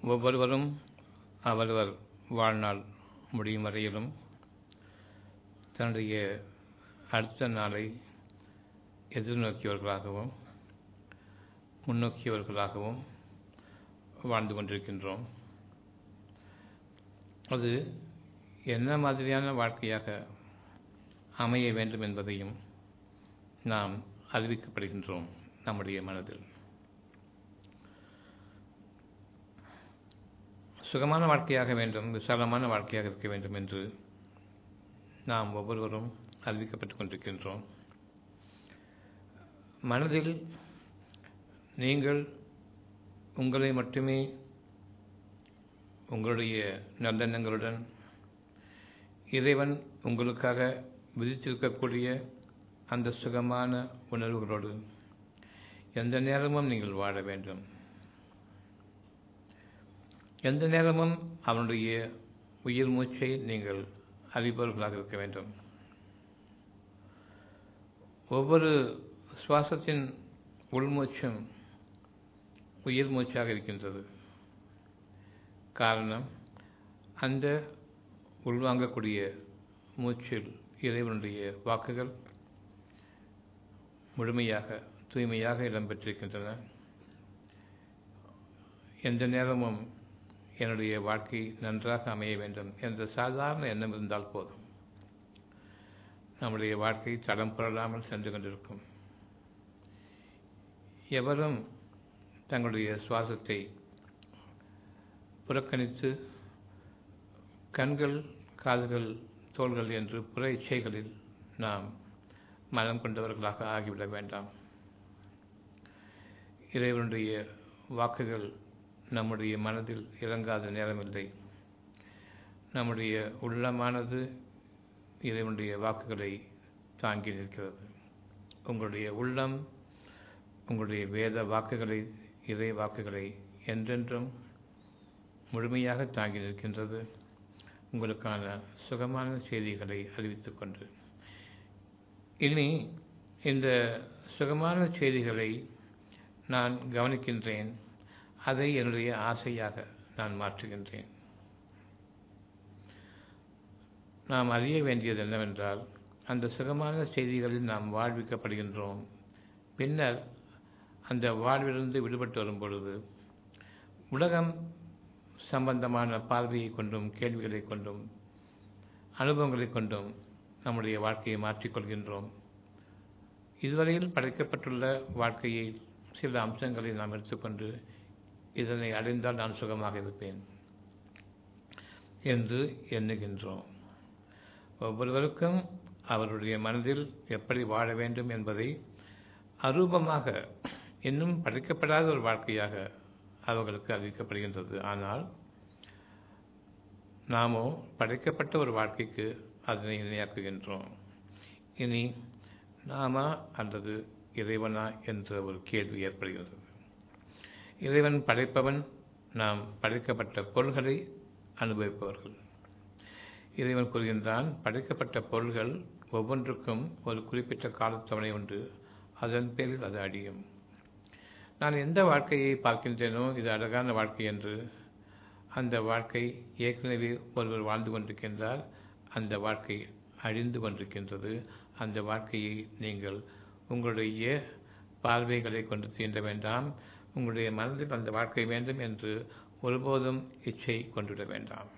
ஒவ்வொருவரும் அவரவர் வாழ்நாள் முடியும் வரையிலும் தன்னுடைய அடுத்த நாளை எதிர்நோக்கியவர்களாகவும் முன்னோக்கியவர்களாகவும் வாழ்ந்து கொண்டிருக்கின்றோம் அது என்ன மாதிரியான வாழ்க்கையாக அமைய வேண்டும் என்பதையும் நாம் அறிவிக்கப்படுகின்றோம் நம்முடைய மனதில் சுகமான வாழ்க்கையாக வேண்டும் விசாலமான வாழ்க்கையாக இருக்க வேண்டும் என்று நாம் ஒவ்வொருவரும் அறிவிக்கப்பட்டுக் கொண்டிருக்கின்றோம் மனதில் நீங்கள் உங்களை மட்டுமே உங்களுடைய நல்லெண்ணங்களுடன் இறைவன் உங்களுக்காக விதித்திருக்கக்கூடிய அந்த சுகமான உணர்வுகளோடு எந்த நேரமும் நீங்கள் வாழ வேண்டும் எந்த நேரமும் அவனுடைய உயிர் மூச்சை நீங்கள் அறிபவர்களாக இருக்க வேண்டும் ஒவ்வொரு சுவாசத்தின் உள்மூச்சும் உயிர் மூச்சாக இருக்கின்றது காரணம் அந்த உள்வாங்கக்கூடிய மூச்சில் இறைவனுடைய வாக்குகள் முழுமையாக தூய்மையாக இடம்பெற்றிருக்கின்றன எந்த நேரமும் என்னுடைய வாழ்க்கை நன்றாக அமைய வேண்டும் என்ற சாதாரண எண்ணம் இருந்தால் போதும் நம்முடைய வாழ்க்கை தடம் புரளாமல் சென்று கொண்டிருக்கும் எவரும் தங்களுடைய சுவாசத்தை புறக்கணித்து கண்கள் காதுகள் தோள்கள் என்று புற இச்சைகளில் நாம் மனம் கொண்டவர்களாக ஆகிவிட வேண்டாம் இறைவனுடைய வாக்குகள் நம்முடைய மனதில் இறங்காத நேரமில்லை நம்முடைய உள்ளமானது இறைவனுடைய வாக்குகளை தாங்கி நிற்கிறது உங்களுடைய உள்ளம் உங்களுடைய வேத வாக்குகளை இறை வாக்குகளை என்றென்றும் முழுமையாக தாங்கி நிற்கின்றது உங்களுக்கான சுகமான செய்திகளை அறிவித்துக் கொண்டு இனி இந்த சுகமான செய்திகளை நான் கவனிக்கின்றேன் அதை என்னுடைய ஆசையாக நான் மாற்றுகின்றேன் நாம் அறிய வேண்டியது என்னவென்றால் அந்த சுகமான செய்திகளில் நாம் வாழ்விக்கப்படுகின்றோம் பின்னர் அந்த வாழ்விலிருந்து விடுபட்டு வரும் பொழுது உலகம் சம்பந்தமான பார்வையை கொண்டும் கேள்விகளை கொண்டும் அனுபவங்களை கொண்டும் நம்முடைய வாழ்க்கையை மாற்றிக்கொள்கின்றோம் இதுவரையில் படைக்கப்பட்டுள்ள வாழ்க்கையை சில அம்சங்களை நாம் எடுத்துக்கொண்டு இதனை அடைந்தால் நான் சுகமாக இருப்பேன் என்று எண்ணுகின்றோம் ஒவ்வொருவருக்கும் அவருடைய மனதில் எப்படி வாழ வேண்டும் என்பதை அரூபமாக இன்னும் படைக்கப்படாத ஒரு வாழ்க்கையாக அவர்களுக்கு அறிவிக்கப்படுகின்றது ஆனால் நாமோ படைக்கப்பட்ட ஒரு வாழ்க்கைக்கு அதனை இணையாக்குகின்றோம் இனி நாமா அல்லது இறைவனா என்ற ஒரு கேள்வி ஏற்படுகிறது இறைவன் படைப்பவன் நாம் படைக்கப்பட்ட பொருள்களை அனுபவிப்பவர்கள் இறைவன் கூறுகின்றான் படைக்கப்பட்ட பொருள்கள் ஒவ்வொன்றுக்கும் ஒரு குறிப்பிட்ட காலத்தவணை உண்டு அதன் பேரில் அது அடியும் நான் எந்த வாழ்க்கையை பார்க்கின்றேனோ இது அழகான வாழ்க்கை என்று அந்த வாழ்க்கை ஏற்கனவே ஒருவர் வாழ்ந்து கொண்டிருக்கின்றார் அந்த வாழ்க்கை அழிந்து கொண்டிருக்கின்றது அந்த வாழ்க்கையை நீங்கள் உங்களுடைய பார்வைகளை கொண்டு தீண்ட வேண்டாம் உங்களுடைய மனதில் அந்த வாழ்க்கை வேண்டும் என்று ஒருபோதும் இச்சை கொண்டுவிட வேண்டாம்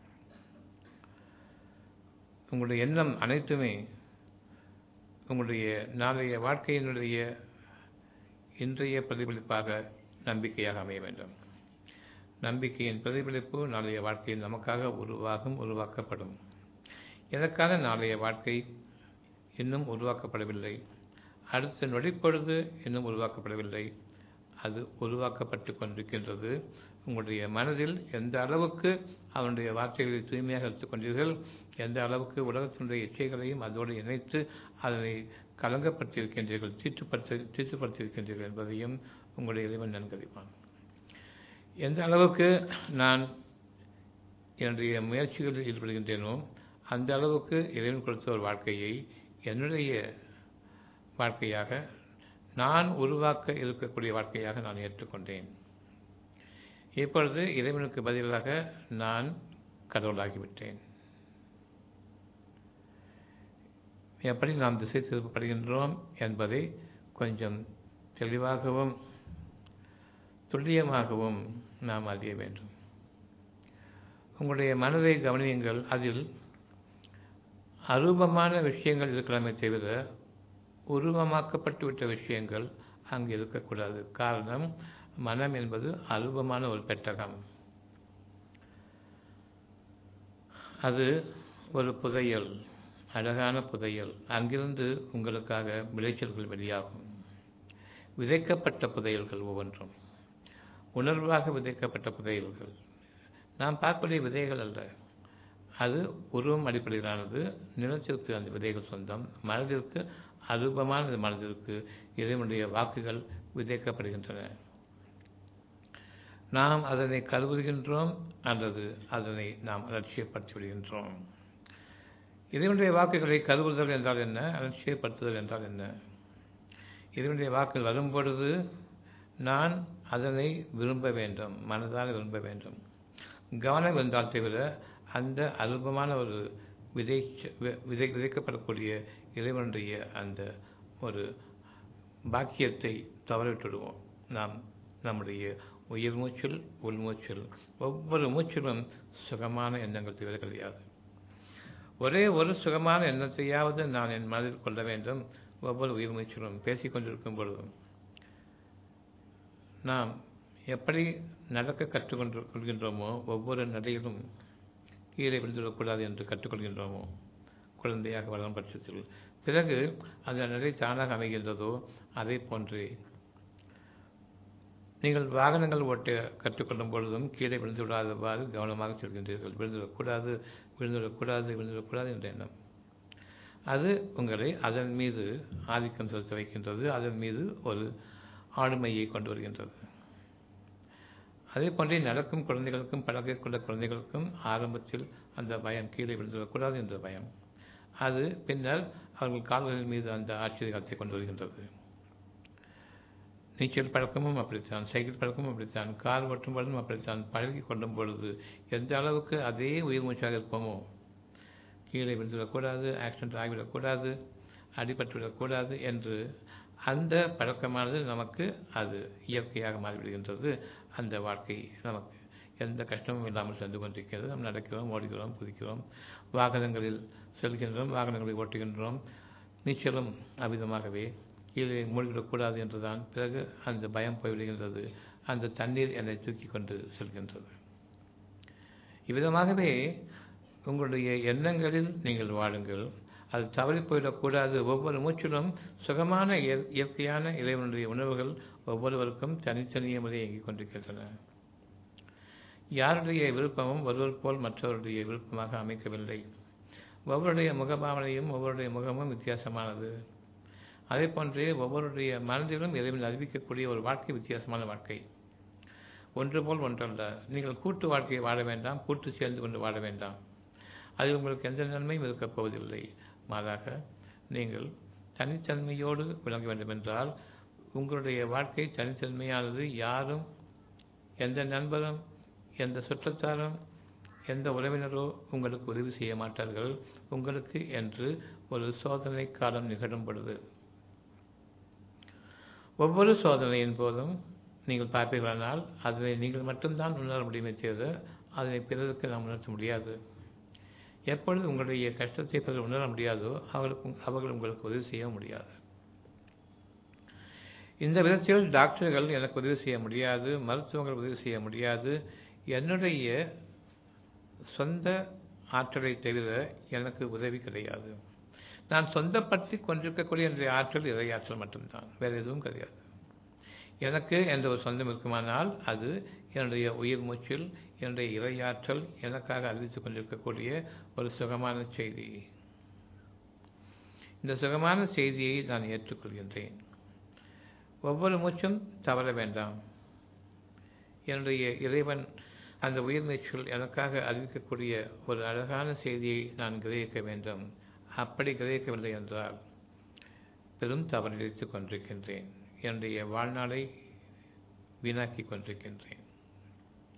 உங்களுடைய எண்ணம் அனைத்துமே உங்களுடைய நாளைய வாழ்க்கையினுடைய இன்றைய பிரதிபலிப்பாக நம்பிக்கையாக அமைய வேண்டும் நம்பிக்கையின் பிரதிபலிப்பு நாளைய வாழ்க்கையில் நமக்காக உருவாகும் உருவாக்கப்படும் எனக்கான நாளைய வாழ்க்கை இன்னும் உருவாக்கப்படவில்லை அடுத்த நொடிப்பொழுது இன்னும் உருவாக்கப்படவில்லை அது உருவாக்கப்பட்டு கொண்டிருக்கின்றது உங்களுடைய மனதில் எந்த அளவுக்கு அவனுடைய வார்த்தைகளை தூய்மையாக எடுத்துக்கொண்டீர்கள் எந்த அளவுக்கு உலகத்தினுடைய இச்சைகளையும் அதோடு இணைத்து அதனை கலங்கப்படுத்தியிருக்கின்றீர்கள் தீட்டுப்படுத்தி தீட்டுப்படுத்தியிருக்கின்றீர்கள் என்பதையும் உங்களுடைய இறைவன் நன்கறிவான் எந்த அளவுக்கு நான் என்னுடைய முயற்சிகளில் ஈடுபடுகின்றேனோ அந்த அளவுக்கு இறைவன் கொடுத்த ஒரு வாழ்க்கையை என்னுடைய வாழ்க்கையாக நான் உருவாக்க இருக்கக்கூடிய வாழ்க்கையாக நான் ஏற்றுக்கொண்டேன் இப்பொழுது இறைவனுக்கு பதிலாக நான் கடவுளாகிவிட்டேன் எப்படி நாம் திசை திருப்பப்படுகின்றோம் என்பதை கொஞ்சம் தெளிவாகவும் துல்லியமாகவும் நாம் அறிய வேண்டும் உங்களுடைய மனதை கவனியுங்கள் அதில் அரூபமான விஷயங்கள் இருக்கலாமே தவிர உருவமாக்கப்பட்டுவிட்ட விஷயங்கள் அங்கு இருக்கக்கூடாது காரணம் மனம் என்பது அருபமான ஒரு பெட்டகம் அது ஒரு புதையல் அழகான புதையல் அங்கிருந்து உங்களுக்காக விளைச்சல்கள் வெளியாகும் விதைக்கப்பட்ட புதையல்கள் ஒவ்வொன்றும் உணர்வாக விதைக்கப்பட்ட புதையல்கள் நாம் பார்க்கக்கூடிய விதைகள் அல்ல அது உருவம் அடிப்படையிலானது நிலத்திற்கு அந்த விதைகள் சொந்தம் மனதிற்கு அருபமான மனதிற்கு இதனுடைய வாக்குகள் விதைக்கப்படுகின்றன நாம் அதனை கருவுகின்றோம் அல்லது அதனை நாம் அலட்சியப்படுத்தி விடுகின்றோம் இதனுடைய வாக்குகளை கருவுதல் என்றால் என்ன அலட்சியப்படுத்துதல் என்றால் என்ன இதனுடைய வாக்குகள் வரும்பொழுது நான் அதனை விரும்ப வேண்டும் மனதால் விரும்ப வேண்டும் கவனம் இருந்தால் தவிர அந்த அல்பமான ஒரு விதை விதை விதைக்கப்படக்கூடிய இறைவனுடைய அந்த ஒரு பாக்கியத்தை தவறிவிட்டுடுவோம் நாம் நம்முடைய உயிர் மூச்சில் உள்மூச்சில் ஒவ்வொரு மூச்சிலும் சுகமான எண்ணங்கள் தவிர கிடையாது ஒரே ஒரு சுகமான எண்ணத்தையாவது நான் என் மனதில் கொள்ள வேண்டும் ஒவ்வொரு உயிர் மூச்சிலும் பேசிக் கொண்டிருக்கும் பொழுதும் நாம் எப்படி நடக்க கற்றுக்கொண்டு கொள்கின்றோமோ ஒவ்வொரு நடையிலும் கீழே விழுந்துவிடக்கூடாது என்று கற்றுக்கொள்கின்றோமோ குழந்தையாக வளரும் பட்சத்தில் பிறகு அந்த நடை தானாக அமைகின்றதோ அதை போன்று நீங்கள் வாகனங்கள் ஓட்ட கற்றுக்கொள்ளும் பொழுதும் கீழே விழுந்து விடாதவாறு கவனமாக செல்கின்றீர்கள் விழுந்துவிடக்கூடாது விழுந்துவிடக்கூடாது விழுந்துவிடக்கூடாது என்ற எண்ணம் அது உங்களை அதன் மீது ஆதிக்கம் செலுத்த வைக்கின்றது அதன் மீது ஒரு ஆளுமையை கொண்டு வருகின்றது அதே போன்றே நடக்கும் குழந்தைகளுக்கும் பழகக்கூடிய குழந்தைகளுக்கும் ஆரம்பத்தில் அந்த பயம் கீழே விழுந்துவிடக்கூடாது என்ற பயம் அது பின்னர் அவர்கள் கால்களின் மீது அந்த ஆச்சரியத்தை கொண்டு வருகின்றது நீச்சல் பழக்கமும் அப்படித்தான் சைக்கிள் பழக்கமும் அப்படித்தான் கார் ஓட்டும் பொழுதும் அப்படித்தான் பழகி கொள்ளும் பொழுது எந்த அளவுக்கு அதே உயிர் மூச்சாக இருப்போமோ கீழே விழுந்துவிடக்கூடாது ஆக்சிடென்ட் ஆகிவிடக்கூடாது அடிபட்டுவிடக்கூடாது என்று அந்த பழக்கமானது நமக்கு அது இயற்கையாக மாறிவிடுகின்றது அந்த வாழ்க்கை நமக்கு எந்த கஷ்டமும் இல்லாமல் சென்று கொண்டிருக்கிறது நாம் நடக்கிறோம் ஓடுகிறோம் குதிக்கிறோம் வாகனங்களில் செல்கின்றோம் வாகனங்களை ஓட்டுகின்றோம் நீச்சலும் அவ்விதமாகவே கீழே மூழ்கிடக்கூடாது என்றுதான் பிறகு அந்த பயம் போய்விடுகின்றது அந்த தண்ணீர் என்னை தூக்கி கொண்டு செல்கின்றது இவ்விதமாகவே உங்களுடைய எண்ணங்களில் நீங்கள் வாழுங்கள் அது தவறி போயிடக்கூடாது ஒவ்வொரு மூச்சிலும் சுகமான இயற்கையான இறைவனுடைய உணவுகள் ஒவ்வொருவருக்கும் தனித்தனிய முறை இயங்கிக் கொண்டிருக்கின்றன யாருடைய விருப்பமும் ஒருவர் போல் மற்றவருடைய விருப்பமாக அமைக்கவில்லை ஒவ்வொருடைய முகபாவனையும் ஒவ்வொருடைய முகமும் வித்தியாசமானது அதே போன்றே ஒவ்வொருடைய மனதிலும் இறைவன் அறிவிக்கக்கூடிய ஒரு வாழ்க்கை வித்தியாசமான வாழ்க்கை ஒன்று போல் ஒன்றல்ல நீங்கள் கூட்டு வாழ்க்கையை வாழ வேண்டாம் கூட்டு சேர்ந்து கொண்டு வாழ வேண்டாம் அது உங்களுக்கு எந்த நன்மையும் இருக்கப் போவதில்லை மாறாக நீங்கள் தனித்தன்மையோடு விளங்க வேண்டும் என்றால் உங்களுடைய வாழ்க்கை தனித்தன்மையானது யாரும் எந்த நண்பரும் எந்த சுற்றத்தாரும் எந்த உறவினரோ உங்களுக்கு உதவி செய்ய மாட்டார்கள் உங்களுக்கு என்று ஒரு சோதனை காலம் நிகழும் பொழுது ஒவ்வொரு சோதனையின் போதும் நீங்கள் பார்ப்பீர்களானால் அதனை நீங்கள் மட்டும்தான் உணர முடியுமே தவிர அதனை பிறருக்கு நாம் உணர்த்த முடியாது எப்பொழுது உங்களுடைய கஷ்டத்தை பிறகு உணர முடியாதோ அவர்களுக்கு அவர்கள் உங்களுக்கு உதவி செய்ய முடியாது இந்த விதத்தில் டாக்டர்கள் எனக்கு உதவி செய்ய முடியாது மருத்துவங்கள் உதவி செய்ய முடியாது என்னுடைய சொந்த ஆற்றலை தவிர எனக்கு உதவி கிடையாது நான் சொந்தப்படுத்தி கொண்டிருக்கக்கூடிய என்னுடைய ஆற்றல் இறை ஆற்றல் மட்டும்தான் வேறு எதுவும் கிடையாது எனக்கு என்ற ஒரு சொந்தம் இருக்குமானால் அது என்னுடைய உயிர் மூச்சில் என்னுடைய இறையாற்றல் எனக்காக அறிவித்துக் கொண்டிருக்கக்கூடிய ஒரு சுகமான செய்தி இந்த சுகமான செய்தியை நான் ஏற்றுக்கொள்கின்றேன் ஒவ்வொரு மூச்சும் தவற வேண்டாம் என்னுடைய இறைவன் அந்த உயிர் நீச்சல் எனக்காக அறிவிக்கக்கூடிய ஒரு அழகான செய்தியை நான் கிரகிக்க வேண்டும் அப்படி கிரகிக்கவில்லை என்றால் பெரும் தவறிழைத்துக் கொண்டிருக்கின்றேன் என்னுடைய வாழ்நாளை வீணாக்கி கொண்டிருக்கின்றேன்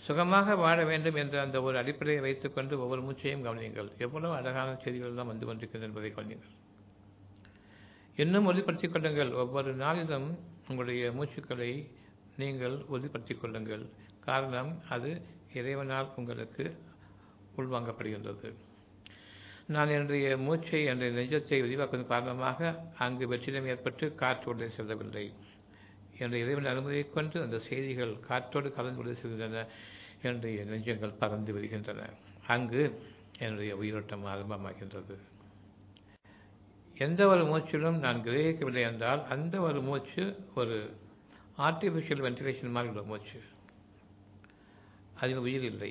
சுகமாக வாழ வேண்டும் என்ற அந்த ஒரு அடிப்படையை வைத்துக்கொண்டு ஒவ்வொரு மூச்சையும் கவனியுங்கள் எவ்வளவு அழகான செய்திகள் எல்லாம் வந்து கொண்டிருக்கிறது என்பதை கவனியுங்கள் இன்னும் உறுதிப்படுத்திக் கொள்ளுங்கள் ஒவ்வொரு நாளிலும் உங்களுடைய மூச்சுக்களை நீங்கள் உறுதிப்படுத்திக் கொள்ளுங்கள் காரணம் அது இறைவனால் உங்களுக்கு உள்வாங்கப்படுகின்றது நான் என்னுடைய மூச்சை என்னுடைய நெஞ்சத்தை விரிவாக்குவதன் காரணமாக அங்கு வெற்றிடம் ஏற்பட்டு காற்று உள்ளே செல்லவில்லை என்னுடைய இறைவன் அனுமதியைக் கொண்டு அந்த செய்திகள் காற்றோடு கலந்து உள்ளே செல்கின்றன என்னுடைய நெஞ்சங்கள் பறந்து வருகின்றன அங்கு என்னுடைய உயிரோட்டம் ஆரம்பமாகின்றது எந்த ஒரு மூச்சிலும் நான் கிரகிக்கவில்லை என்றால் அந்த ஒரு மூச்சு ஒரு ஆர்டிஃபிஷியல் வென்டிலேஷன் மாதிரி உள்ள மூச்சு அதில் உயிர் இல்லை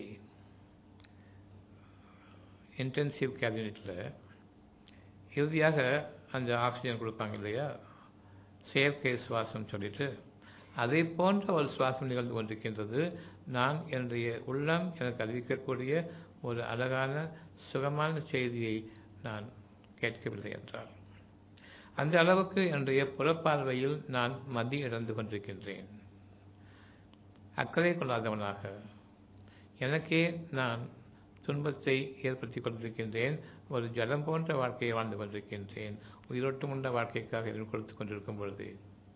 இன்டென்சிவ் கேபினெட்டில் இறுதியாக அந்த ஆக்சிஜன் கொடுப்பாங்க இல்லையா செயற்கை சுவாசம் சொல்லிட்டு அதை போன்ற ஒரு சுவாசம் நிகழ்ந்து கொண்டிருக்கின்றது நான் என்னுடைய உள்ளம் எனக்கு அறிவிக்கக்கூடிய ஒரு அழகான சுகமான செய்தியை நான் கேட்கவில்லை என்றால் அந்த அளவுக்கு என்னுடைய புறப்பார்வையில் நான் மதி இழந்து கொண்டிருக்கின்றேன் அக்கறை கொள்ளாதவனாக எனக்கே நான் துன்பத்தை ஏற்படுத்தி கொண்டிருக்கின்றேன் ஒரு ஜலம் போன்ற வாழ்க்கையை வாழ்ந்து கொண்டிருக்கின்றேன் உயிரோட்டம் உண்ட வாழ்க்கைக்காக எதிர் கொடுத்து கொண்டிருக்கும் பொழுது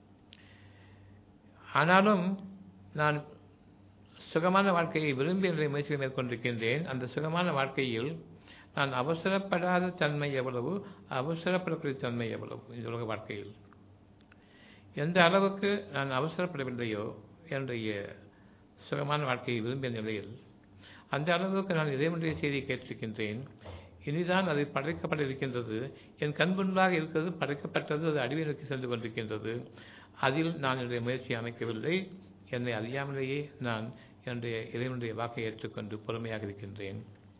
ஆனாலும் நான் சுகமான வாழ்க்கையை விரும்பி என்னுடைய முயற்சிகளை மேற்கொண்டிருக்கின்றேன் அந்த சுகமான வாழ்க்கையில் நான் அவசரப்படாத தன்மை எவ்வளவு அவசரப்படக்கூடிய தன்மை எவ்வளவு இந்த உலக வாழ்க்கையில் எந்த அளவுக்கு நான் அவசரப்படவில்லையோ என்னுடைய சுகமான வாழ்க்கையை விரும்பிய நிலையில் அந்த அளவுக்கு நான் இறைவனுடைய செய்தியை கேட்டிருக்கின்றேன் இனிதான் அது படைக்கப்பட இருக்கின்றது என் கண் முன்பாக இருக்கிறது படைக்கப்பட்டது அது அடிவை நோக்கி சென்று கொண்டிருக்கின்றது அதில் நான் என்னுடைய முயற்சியை அமைக்கவில்லை என்னை அறியாமலேயே நான் என்னுடைய இறைவனுடைய வாக்கை ஏற்றுக்கொண்டு பொறுமையாக இருக்கின்றேன்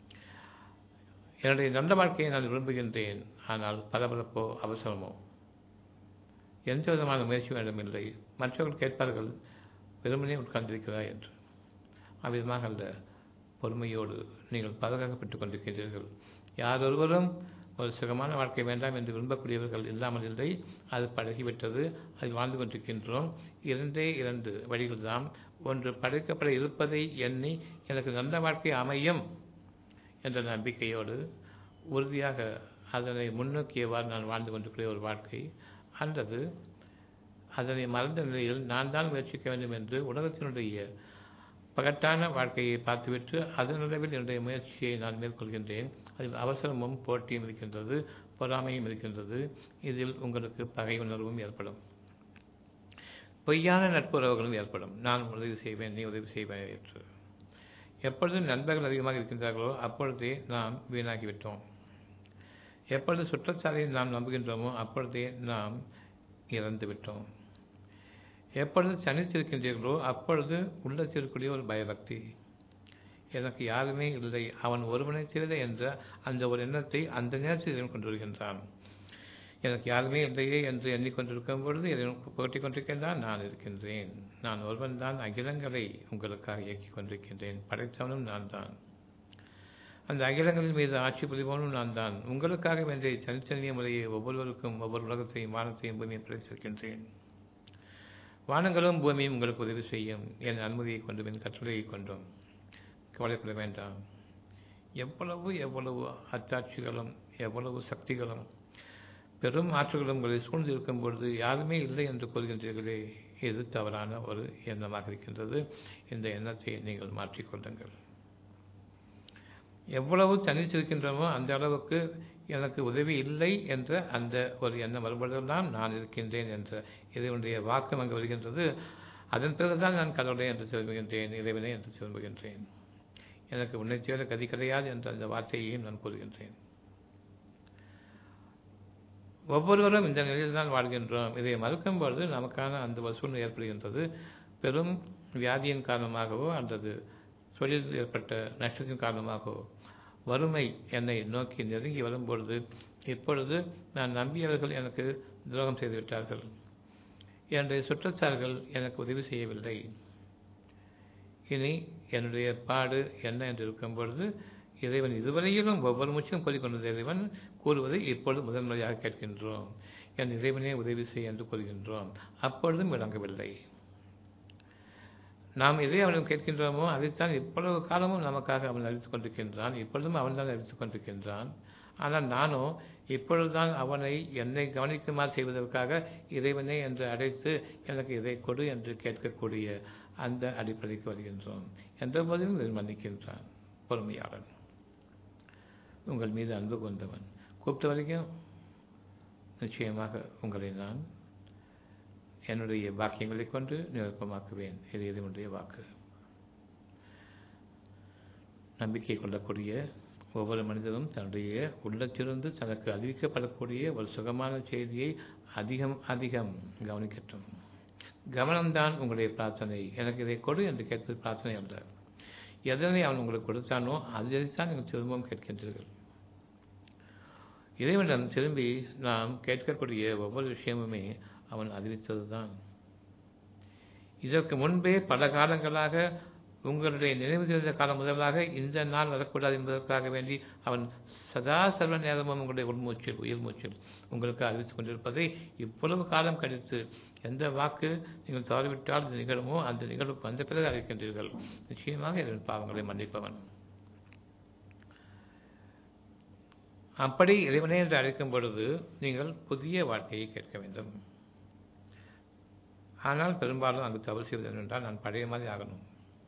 என்னுடைய நல்ல வாழ்க்கையை நான் விரும்புகின்றேன் ஆனால் பரபரப்போ அவசரமோ எந்த விதமான முயற்சி வேண்டுமில்லை மற்றவர்கள் கேட்பார்கள் வெறுமனே உட்கார்ந்திருக்கிறாய் என்று அவ்விதமாக அல்ல பொறுமையோடு நீங்கள் பாதுகாக்கப்பட்டுக் கொண்டிருக்கின்றீர்கள் யாரொருவரும் ஒரு சுகமான வாழ்க்கை வேண்டாம் என்று விரும்பக்கூடியவர்கள் இல்லாமல் இல்லை அது பழகிவிட்டது அதில் வாழ்ந்து கொண்டிருக்கின்றோம் இரண்டே இரண்டு வழிகள் தான் ஒன்று படைக்கப்பட இருப்பதை எண்ணி எனக்கு நல்ல வாழ்க்கை அமையும் என்ற நம்பிக்கையோடு உறுதியாக அதனை முன்னோக்கியவாறு நான் வாழ்ந்து கொண்டிருக்கிற ஒரு வாழ்க்கை அல்லது அதனை மறந்த நிலையில் நான் தான் முயற்சிக்க வேண்டும் என்று உலகத்தினுடைய பகட்டான வாழ்க்கையை பார்த்துவிட்டு அதன் அளவில் என்னுடைய முயற்சியை நான் மேற்கொள்கின்றேன் அதில் அவசரமும் போட்டியும் இருக்கின்றது பொறாமையும் இருக்கின்றது இதில் உங்களுக்கு பகை உணர்வும் ஏற்படும் பொய்யான நட்புறவுகளும் ஏற்படும் நான் உதவி செய்வேன் நீ உதவி செய்வேன் என்று எப்பொழுது நண்பர்கள் அதிகமாக இருக்கின்றார்களோ அப்பொழுதே நாம் வீணாகிவிட்டோம் எப்பொழுது சுற்றச்சாலையை நாம் நம்புகின்றோமோ அப்பொழுதே நாம் இறந்து விட்டோம் எப்பொழுது தனித்திருக்கின்றீர்களோ அப்பொழுது உள்ளத்திற்குரிய ஒரு பயபக்தி எனக்கு யாருமே இல்லை அவன் ஒருவனை தவிர என்ற அந்த ஒரு எண்ணத்தை அந்த நேரத்தில் இறைவன் கொண்டு வருகின்றான் எனக்கு யாருமே இல்லையே என்று எண்ணிக்கொண்டிருக்கும் பொழுது இறைவன் போட்டிக் கொண்டிருக்கின்றான் நான் இருக்கின்றேன் நான் ஒருவன் தான் அகிலங்களை உங்களுக்காக இயக்கிக் கொண்டிருக்கின்றேன் படைத்தவனும் நான் தான் அந்த அகிலங்களின் மீது ஆட்சி புரிபவனும் நான் தான் உங்களுக்காக வேண்டிய தனித்தனிய முறையை ஒவ்வொருவருக்கும் ஒவ்வொரு உலகத்தையும் வானத்தையும் பூமியை படைத்திருக்கின்றேன் வானங்களும் பூமியும் உங்களுக்கு உதவி செய்யும் என் அனுமதியை கொண்டும் என் கட்டுரையை கொண்டும் கவலைப்பட வேண்டாம் எவ்வளவு எவ்வளவு அத்தாட்சிகளும் எவ்வளவு சக்திகளும் பெரும் ஆற்றல்களும் உங்களை சூழ்ந்திருக்கும் பொழுது யாருமே இல்லை என்று கூறுகின்றீர்களே இது தவறான ஒரு எண்ணமாக இருக்கின்றது இந்த எண்ணத்தை நீங்கள் மாற்றிக்கொள்ளுங்கள் எவ்வளவு தனித்திருக்கின்றனோ அந்த அளவுக்கு எனக்கு உதவி இல்லை என்ற அந்த ஒரு எண்ணம் வரும்பொழுதெல்லாம் நான் இருக்கின்றேன் என்ற இதனுடைய வாக்கம் அங்கு வருகின்றது அதன் பிறகுதான் நான் கடவுளை என்று திரும்புகின்றேன் இறைவனை என்று திரும்புகின்றேன் எனக்கு உன்னை தவிர கதி கிடையாது என்ற அந்த வார்த்தையையும் நான் கூறுகின்றேன் ஒவ்வொருவரும் இந்த நிலையில் தான் வாழ்கின்றோம் இதை மறுக்கும் பொழுது நமக்கான அந்த ஒரு சூழ்நிலை ஏற்படுகின்றது பெரும் வியாதியின் காரணமாகவோ அல்லது தொழில் ஏற்பட்ட நஷ்டத்தின் காரணமாகவோ வறுமை என்னை நோக்கி நெருங்கி வரும்பொழுது இப்பொழுது நான் நம்பியவர்கள் எனக்கு துரோகம் செய்துவிட்டார்கள் என்னுடைய சுற்றத்தார்கள் எனக்கு உதவி செய்யவில்லை இனி என்னுடைய பாடு என்ன என்று இருக்கும் பொழுது இறைவன் இதுவரையிலும் ஒவ்வொரு முச்சும் கூறிக்கொண்டது இறைவன் கூறுவதை இப்பொழுது முதன்முறையாக கேட்கின்றோம் என் இறைவனே உதவி செய் என்று கூறுகின்றோம் அப்பொழுதும் விளங்கவில்லை நாம் எதை அவனிடம் கேட்கின்றோமோ அதைத்தான் இவ்வளவு காலமும் நமக்காக அவன் அறிவித்துக் கொண்டிருக்கின்றான் இப்பொழுதும் அவன் தான் அறிவித்துக் கொண்டிருக்கின்றான் ஆனால் நானோ இப்பொழுதுதான் அவனை என்னை கவனிக்குமாறு செய்வதற்காக இறைவனை என்று அழைத்து எனக்கு இதை கொடு என்று கேட்கக்கூடிய அந்த அடிப்படைக்கு வருகின்றோம் என்ற போதிலும் இதை மன்னிக்கின்றான் பொறுமையாளன் உங்கள் மீது அன்பு கொண்டவன் கூப்பிட்ட வரைக்கும் நிச்சயமாக உங்களை நான் என்னுடைய பாக்கியங்களை கொண்டு நிரப்பமாக்குவேன் இது இதனுடைய வாக்கு நம்பிக்கை கொள்ளக்கூடிய ஒவ்வொரு மனிதனும் தன்னுடைய உள்ளத்திலிருந்து தனக்கு அறிவிக்கப்படக்கூடிய ஒரு சுகமான செய்தியை அதிகம் அதிகம் கவனிக்கட்டும் கவனம்தான் உங்களுடைய பிரார்த்தனை எனக்கு இதை கொடு என்று கேட்பது பிரார்த்தனை அல்ல எதனை அவன் உங்களுக்கு கொடுத்தானோ அதைத்தான் நீங்கள் திரும்பவும் கேட்கின்றீர்கள் இறைவனிடம் திரும்பி நாம் கேட்கக்கூடிய ஒவ்வொரு விஷயமுமே அவன் அறிவித்தது தான் இதற்கு முன்பே பல காலங்களாக உங்களுடைய நினைவு தெரிந்த காலம் முதலாக இந்த நாள் வரக்கூடாது என்பதற்காக வேண்டி அவன் சதா சர்வ நேரமும் உங்களுடைய உள்மூச்சில் உயிர் மூச்சில் உங்களுக்கு அறிவித்துக் கொண்டிருப்பதை இவ்வளவு காலம் கழித்து எந்த வாக்கு நீங்கள் தவறிவிட்டால் இது நிகழுமோ அந்த நிகழ்வுக்கு வந்த பிறகு அறிவிக்கின்றீர்கள் நிச்சயமாக இதன் பாவங்களை மன்னிப்பவன் அப்படி இறைவனே என்று அழைக்கும் பொழுது நீங்கள் புதிய வாழ்க்கையை கேட்க வேண்டும் ஆனால் பெரும்பாலும் அங்கு தவறு செய்வது என்னென்றால் நான் பழைய மாதிரி ஆகணும்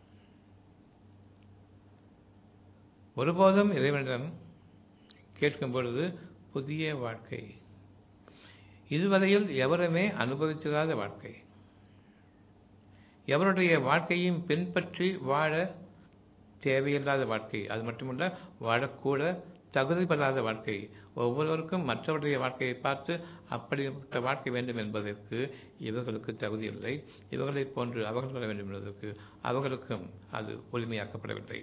ஒருபோதும் இறைவனிடம் கேட்கும் பொழுது புதிய வாழ்க்கை இதுவரையில் எவருமே அனுபவித்திராத வாழ்க்கை எவருடைய வாழ்க்கையும் பின்பற்றி வாழ தேவையில்லாத வாழ்க்கை அது மட்டுமல்ல வாழக்கூட தகுதிப்படாத வாழ்க்கை ஒவ்வொருவருக்கும் மற்றவருடைய வாழ்க்கையை பார்த்து அப்படிப்பட்ட வாழ்க்கை வேண்டும் என்பதற்கு இவர்களுக்கு தகுதி இல்லை இவர்களைப் போன்று அவர்கள் வர வேண்டும் என்பதற்கு அவர்களுக்கும் அது உரிமையாக்கப்படவில்லை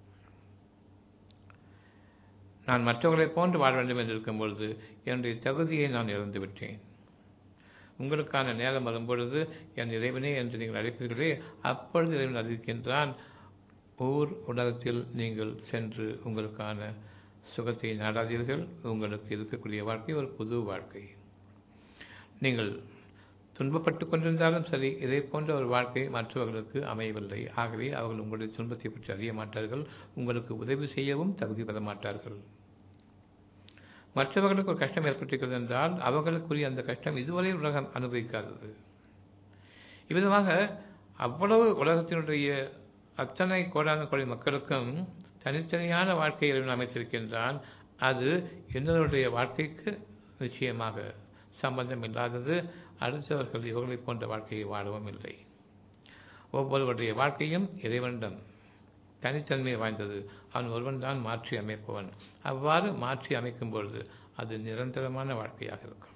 நான் மற்றவர்களைப் போன்று வாழ வேண்டும் என்று இருக்கும் பொழுது என்னுடைய தகுதியை நான் இழந்து விட்டேன் உங்களுக்கான நேரம் வரும்பொழுது என் இறைவனே என்று நீங்கள் அழைப்பீர்களே அப்பொழுது இறைவன் அறிவிக்கின்றான் ஊர் உலகத்தில் நீங்கள் சென்று உங்களுக்கான சுகத்தை நாடாதீர்கள் உங்களுக்கு இருக்கக்கூடிய வாழ்க்கை ஒரு புது வாழ்க்கை நீங்கள் துன்பப்பட்டு கொண்டிருந்தாலும் சரி இதை போன்ற ஒரு வாழ்க்கை மற்றவர்களுக்கு அமையவில்லை ஆகவே அவர்கள் உங்களுடைய துன்பத்தை பற்றி அறிய மாட்டார்கள் உங்களுக்கு உதவி செய்யவும் தகுதி பெற மாட்டார்கள் மற்றவர்களுக்கு ஒரு கஷ்டம் ஏற்பட்டிருக்கிறது என்றால் அவர்களுக்குரிய அந்த கஷ்டம் இதுவரை உலகம் அனுபவிக்காதது இவ்விதமாக அவ்வளவு உலகத்தினுடைய அத்தனை கோடான கோடி மக்களுக்கும் தனித்தனியான வாழ்க்கையை அமைத்திருக்கின்றான் அது என்னுடைய வாழ்க்கைக்கு நிச்சயமாக சம்பந்தம் இல்லாதது அடுத்தவர்கள் இவர்களைப் போன்ற வாழ்க்கையை வாழவும் இல்லை ஒவ்வொருவருடைய வாழ்க்கையும் இறைவனிடம் தனித்தன்மை வாய்ந்தது அவன் ஒருவன் தான் மாற்றி அமைப்பவன் அவ்வாறு மாற்றி அமைக்கும் பொழுது அது நிரந்தரமான வாழ்க்கையாக இருக்கும்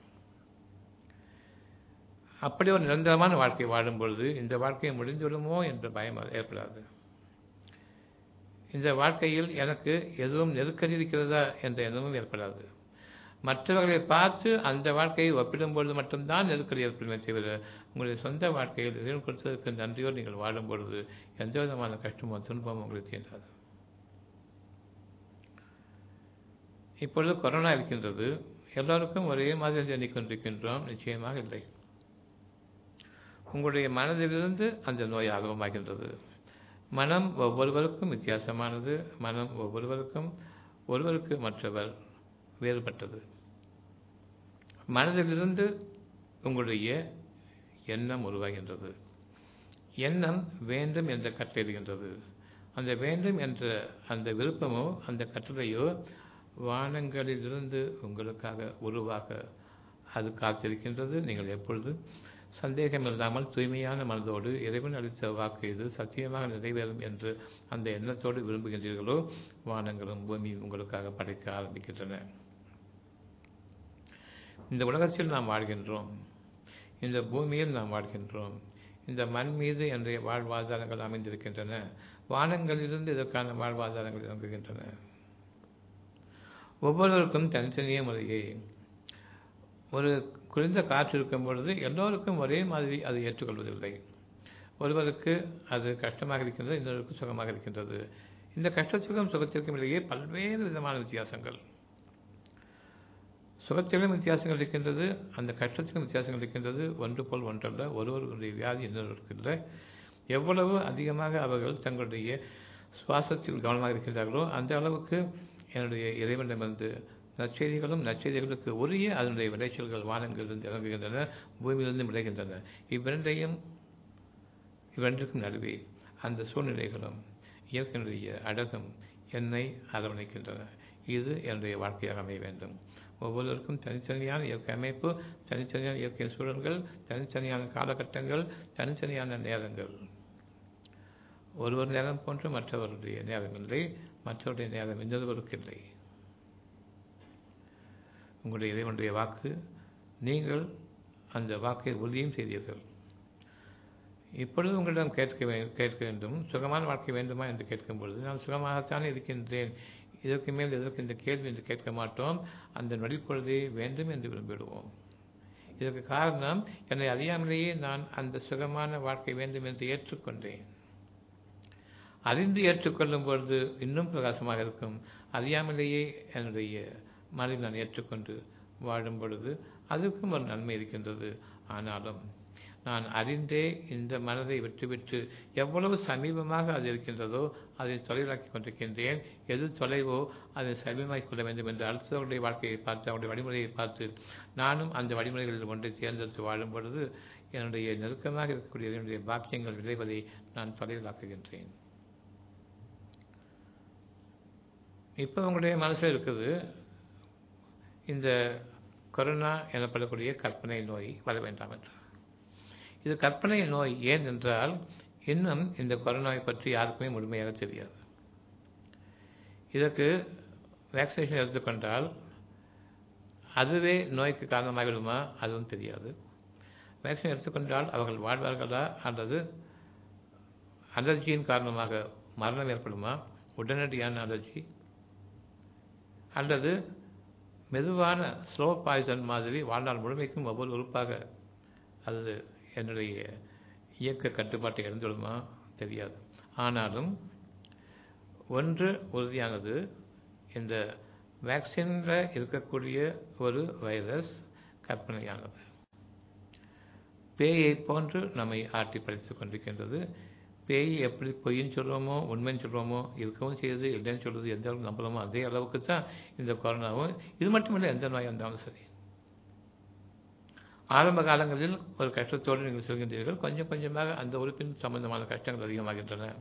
அப்படி ஒரு நிரந்தரமான வாழ்க்கை வாழும் பொழுது இந்த வாழ்க்கையை முடிந்துவிடுமோ என்ற பயம் ஏற்படாது இந்த வாழ்க்கையில் எனக்கு எதுவும் நெருக்கடி இருக்கிறதா என்ற எண்ணமும் ஏற்படாது மற்றவர்களை பார்த்து அந்த வாழ்க்கையை ஒப்பிடும்பொழுது மட்டும்தான் நெருக்கடி ஏற்படுமே தவிர உங்களுடைய சொந்த வாழ்க்கையில் இறைவன் கொடுத்ததற்கு நன்றியோடு நீங்கள் வாழும் பொழுது எந்த விதமான கஷ்டமோ துன்பமோ உங்களுக்கு தீண்டாது இப்பொழுது கொரோனா இருக்கின்றது எல்லோருக்கும் ஒரே மாதிரி எண்ணிக்கொண்டிருக்கின்றோம் நிச்சயமாக இல்லை உங்களுடைய மனதிலிருந்து அந்த நோய் ஆர்வமாகின்றது மனம் ஒவ்வொருவருக்கும் வித்தியாசமானது மனம் ஒவ்வொருவருக்கும் ஒருவருக்கு மற்றவர் வேறுபட்டது மனதிலிருந்து உங்களுடைய எண்ணம் உருவாகின்றது எண்ணம் வேண்டும் என்ற கட்டளையிடுகின்றது அந்த வேண்டும் என்ற அந்த விருப்பமோ அந்த கட்டளையோ வானங்களிலிருந்து உங்களுக்காக உருவாக அது காத்திருக்கின்றது நீங்கள் எப்பொழுது சந்தேகம் இல்லாமல் தூய்மையான மனதோடு இறைவன் அளித்த வாக்கு இது சத்தியமாக நிறைவேறும் என்று அந்த எண்ணத்தோடு விரும்புகின்றீர்களோ வானங்களும் பூமியும் உங்களுக்காக படைக்க ஆரம்பிக்கின்றன இந்த உலகத்தில் நாம் வாழ்கின்றோம் இந்த பூமியில் நாம் வாழ்கின்றோம் இந்த மண் மீது என்ற வாழ்வாதாரங்கள் அமைந்திருக்கின்றன வானங்களிலிருந்து இதற்கான வாழ்வாதாரங்கள் இறங்குகின்றன ஒவ்வொருவருக்கும் தனித்தனிய முறையே ஒரு குளிர்ந்த காற்று இருக்கும் பொழுது எல்லோருக்கும் ஒரே மாதிரி அது ஏற்றுக்கொள்வதில்லை ஒருவருக்கு அது கஷ்டமாக இருக்கின்றது இன்னொருக்கு சுகமாக இருக்கின்றது இந்த கஷ்டத்திற்கும் சுகத்திற்கும் இடையே பல்வேறு விதமான வித்தியாசங்கள் சுகத்திலும் வித்தியாசங்கள் இருக்கின்றது அந்த கஷ்டத்திலும் வித்தியாசங்கள் இருக்கின்றது ஒன்று போல் ஒன்றல்ல ஒருவருடைய வியாதி இன்னொருக்கு இல்லை எவ்வளவு அதிகமாக அவர்கள் தங்களுடைய சுவாசத்தில் கவனமாக இருக்கின்றார்களோ அந்த அளவுக்கு என்னுடைய இறைவனிடமிருந்து நற்செய்திகளும் நற்செய்திகளுக்கு உரிய அதனுடைய விளைச்சல்கள் வானங்களிலிருந்து இறங்குகின்றன பூமியிலிருந்து விளைகின்றன இவ்விரண்டையும் இவ்விரண்டுக்கும் நடுவே அந்த சூழ்நிலைகளும் இயற்கையினுடைய அழகும் என்னை அரவணைக்கின்றன இது என்னுடைய வாழ்க்கையாக அமைய வேண்டும் ஒவ்வொருவருக்கும் தனித்தனியான இயற்கை அமைப்பு தனித்தனியான இயற்கை சூழல்கள் தனித்தனியான காலகட்டங்கள் தனித்தனியான நேரங்கள் ஒருவர் நேரம் போன்று மற்றவருடைய நேரம் இல்லை மற்றவருடைய நேரம் இன்னொருவருக்கு இல்லை உங்களுடைய இறைவனுடைய வாக்கு நீங்கள் அந்த வாக்கை உறுதியும் செய்தீர்கள் இப்பொழுது உங்களிடம் கேட்க வே- கேட்க வேண்டும் சுகமான வாழ்க்கை வேண்டுமா என்று கேட்கும் பொழுது நான் சுகமாகத்தானே இருக்கின்றேன் இதற்கு மேல் எதற்கு இந்த கேள்வி என்று கேட்க மாட்டோம் அந்த நொடிப்பொழுதே வேண்டும் என்று விரும்பிடுவோம் இதற்கு காரணம் என்னை அறியாமலேயே நான் அந்த சுகமான வாழ்க்கை வேண்டும் என்று ஏற்றுக்கொண்டேன் அறிந்து ஏற்றுக்கொள்ளும் பொழுது இன்னும் பிரகாசமாக இருக்கும் அறியாமலேயே என்னுடைய மனதில் நான் ஏற்றுக்கொண்டு வாழும் பொழுது அதுக்கும் ஒரு நன்மை இருக்கின்றது ஆனாலும் நான் அறிந்தே இந்த மனதை விட்டுவிட்டு எவ்வளவு சமீபமாக அது இருக்கின்றதோ அதை தொலைவாக்கி கொண்டிருக்கின்றேன் எது தொலைவோ அதை சமீபமாக்கிக் கொள்ள வேண்டும் என்று அடுத்தவருடைய வாழ்க்கையை பார்த்து அவருடைய வழிமுறையை பார்த்து நானும் அந்த வழிமுறைகளில் ஒன்றை தேர்ந்தெடுத்து வாழும் பொழுது என்னுடைய நெருக்கமாக இருக்கக்கூடிய என்னுடைய பாக்கியங்கள் விளைவதை நான் தொலைவிலாக்குகின்றேன் இப்போ உங்களுடைய மனசில் இருக்குது இந்த கொரோனா எனப்படக்கூடிய கற்பனை நோய் வர வேண்டாம் என்று இது கற்பனை நோய் ஏன் என்றால் இன்னும் இந்த கொரோனாவை பற்றி யாருக்குமே முழுமையாக தெரியாது இதற்கு வேக்சினேஷன் எடுத்துக்கொண்டால் அதுவே நோய்க்கு காரணமாகிவிடுமா அதுவும் தெரியாது வேக்சின் எடுத்துக்கொண்டால் அவர்கள் வாழ்வார்களா அல்லது அலர்ஜியின் காரணமாக மரணம் ஏற்படுமா உடனடியான அலர்ஜி அல்லது மெதுவான ஸ்லோ பாய்சன் மாதிரி வாழ்நாள் முழுமைக்கும் ஒவ்வொரு உறுப்பாக அது என்னுடைய இயக்க கட்டுப்பாட்டை இழந்துவிடுமா தெரியாது ஆனாலும் ஒன்று உறுதியானது இந்த வேக்சினில் இருக்கக்கூடிய ஒரு வைரஸ் கற்பனையானது பேயை போன்று நம்மை ஆட்டி படித்துக் கொண்டிருக்கின்றது பேய் எப்படி பொய்ன்னு சொல்லுவோமோ உண்மைன்னு சொல்லுவோமோ இருக்கவும் செய்யுது இல்லைன்னு சொல்றது எந்த அளவுக்கு நம்பலாமோ அதே அளவுக்கு தான் இந்த கொரோனாவும் இது மட்டுமில்லை எந்த நோயாக இருந்தாலும் சரி ஆரம்ப காலங்களில் ஒரு கஷ்டத்தோடு நீங்கள் சொல்கின்றீர்கள் கொஞ்சம் கொஞ்சமாக அந்த உறுப்பின் சம்பந்தமான கஷ்டங்கள் அதிகமாகின்றன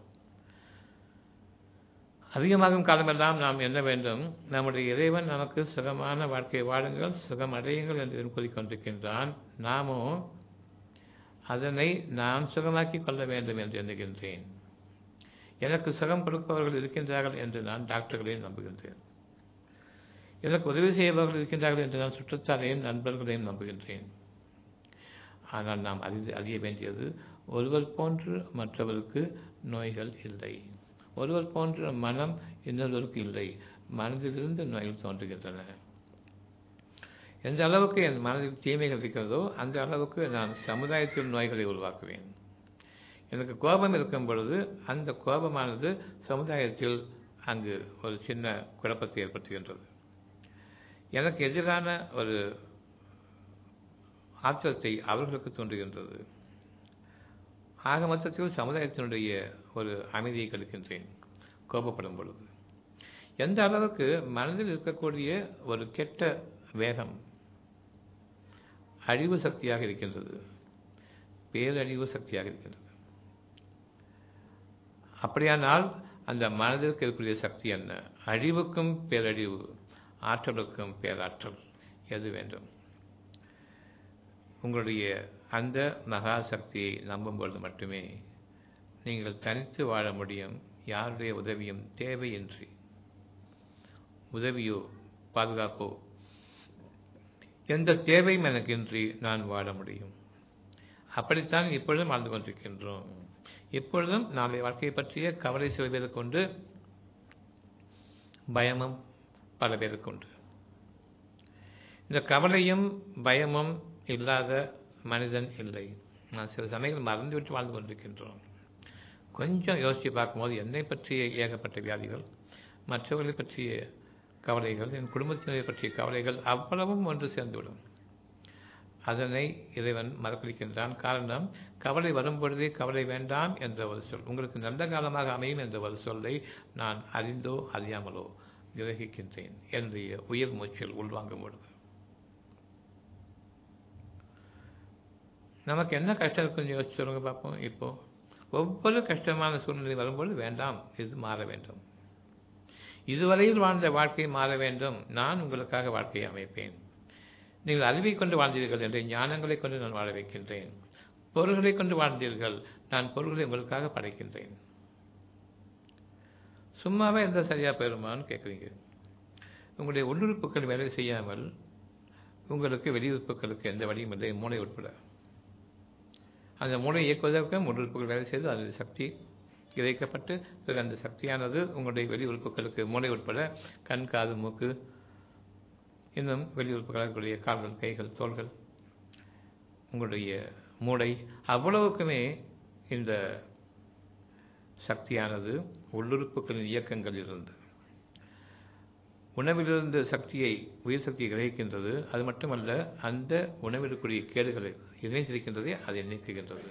அதிகமாகும் காலமெல்லாம் நாம் என்ன வேண்டும் நம்முடைய இறைவன் நமக்கு சுகமான வாழ்க்கை வாழுங்கள் சுகம் அடையுங்கள் என்று கூறிக்கொண்டிருக்கின்றான் நாமோ அதனை நான் சுகமாக்கிக் கொள்ள வேண்டும் என்று எண்ணுகின்றேன் எனக்கு சுகம் கொடுப்பவர்கள் இருக்கின்றார்கள் என்று நான் டாக்டர்களையும் நம்புகின்றேன் எனக்கு உதவி செய்பவர்கள் இருக்கின்றார்கள் என்று நான் சுற்றத்தாரையும் நண்பர்களையும் நம்புகின்றேன் ஆனால் நாம் அறிந்து அறிய வேண்டியது ஒருவர் போன்று மற்றவருக்கு நோய்கள் இல்லை ஒருவர் போன்ற மனம் இன்னொருவருக்கு இல்லை மனதிலிருந்து நோய்கள் தோன்றுகின்றன எந்த அளவுக்கு என் மனதில் தீமைகள் இருக்கிறதோ அந்த அளவுக்கு நான் சமுதாயத்தில் நோய்களை உருவாக்குவேன் எனக்கு கோபம் இருக்கும் பொழுது அந்த கோபமானது சமுதாயத்தில் அங்கு ஒரு சின்ன குழப்பத்தை ஏற்படுத்துகின்றது எனக்கு எதிரான ஒரு ஆத்திரத்தை அவர்களுக்கு தோன்றுகின்றது ஆக மொத்தத்தில் சமுதாயத்தினுடைய ஒரு அமைதியை கெடுக்கின்றேன் கோபப்படும் பொழுது எந்த அளவுக்கு மனதில் இருக்கக்கூடிய ஒரு கெட்ட வேகம் அழிவு சக்தியாக இருக்கின்றது பேரழிவு சக்தியாக இருக்கின்றது அப்படியானால் அந்த மனதிற்கு இருக்கக்கூடிய சக்தி என்ன அழிவுக்கும் பேரழிவு ஆற்றலுக்கும் பேராற்றல் எது வேண்டும் உங்களுடைய அந்த மகா சக்தியை நம்பும் பொழுது மட்டுமே நீங்கள் தனித்து வாழ முடியும் யாருடைய உதவியும் தேவையின்றி உதவியோ பாதுகாப்போ எந்த தேவையும் எனக்கின்றி நான் வாழ முடியும் அப்படித்தான் இப்பொழுதும் வாழ்ந்து கொண்டிருக்கின்றோம் இப்பொழுதும் நாளை வாழ்க்கையை பற்றிய கவலை சில பேருக்கு உண்டு பயமும் பல பேருக்கு உண்டு இந்த கவலையும் பயமும் இல்லாத மனிதன் இல்லை நான் சில சமயங்கள் மறந்துவிட்டு வாழ்ந்து கொண்டிருக்கின்றோம் கொஞ்சம் யோசித்து பார்க்கும்போது என்னை பற்றிய ஏகப்பட்ட வியாதிகள் மற்றவர்களை பற்றிய கவலைகள் என் குடும்பத்தினரை பற்றிய கவலைகள் அவ்வளவும் ஒன்று சேர்ந்துவிடும் அதனை இறைவன் மறக்கடிக்கின்றான் காரணம் கவலை வரும்பொழுதே கவலை வேண்டாம் என்ற ஒரு சொல் உங்களுக்கு நல்ல காலமாக அமையும் என்ற ஒரு சொல்லை நான் அறிந்தோ அறியாமலோ கிரகிக்கின்றேன் என்னுடைய உயிர் மூச்சில் உள்வாங்கும் பொழுது நமக்கு என்ன கஷ்டம் இருக்குன்னு யோசிச்சு சொல்லுங்க பார்ப்போம் இப்போ ஒவ்வொரு கஷ்டமான சூழ்நிலை வரும்போது வேண்டாம் இது மாற வேண்டும் இதுவரையில் வாழ்ந்த வாழ்க்கை மாற வேண்டும் நான் உங்களுக்காக வாழ்க்கையை அமைப்பேன் நீங்கள் அறிவை கொண்டு வாழ்ந்தீர்கள் என்ற ஞானங்களை கொண்டு நான் வாழ வைக்கின்றேன் பொருள்களை கொண்டு வாழ்ந்தீர்கள் நான் பொருள்களை உங்களுக்காக படைக்கின்றேன் சும்மாவே இருந்தால் சரியாக போயிருமான்னு கேட்குறீங்க உங்களுடைய உள்ளுறுப்புகள் வேலை செய்யாமல் உங்களுக்கு வெளியுறுப்புகளுக்கு எந்த வழியும் இல்லை மூளை உட்பட அந்த மூளை இயக்குவதற்கு உள்ளுறுப்புகள் வேலை செய்து அது சக்தி இறைக்கப்பட்டு பிறகு அந்த சக்தியானது உங்களுடைய வெளி உறுப்புகளுக்கு மூளை உட்பட கண் காது மூக்கு இன்னும் வெளி உறுப்புகளுடைய கால்கள் கைகள் தோள்கள் உங்களுடைய மூளை அவ்வளவுக்குமே இந்த சக்தியானது உள்ளுறுப்புகளின் இயக்கங்களிலிருந்து உணவிலிருந்து சக்தியை உயிர் சக்தியை கிரகிக்கின்றது அது மட்டுமல்ல அந்த உணவிற்குரிய கேடுகளை இணைந்திருக்கின்றதே அதை நீக்குகின்றது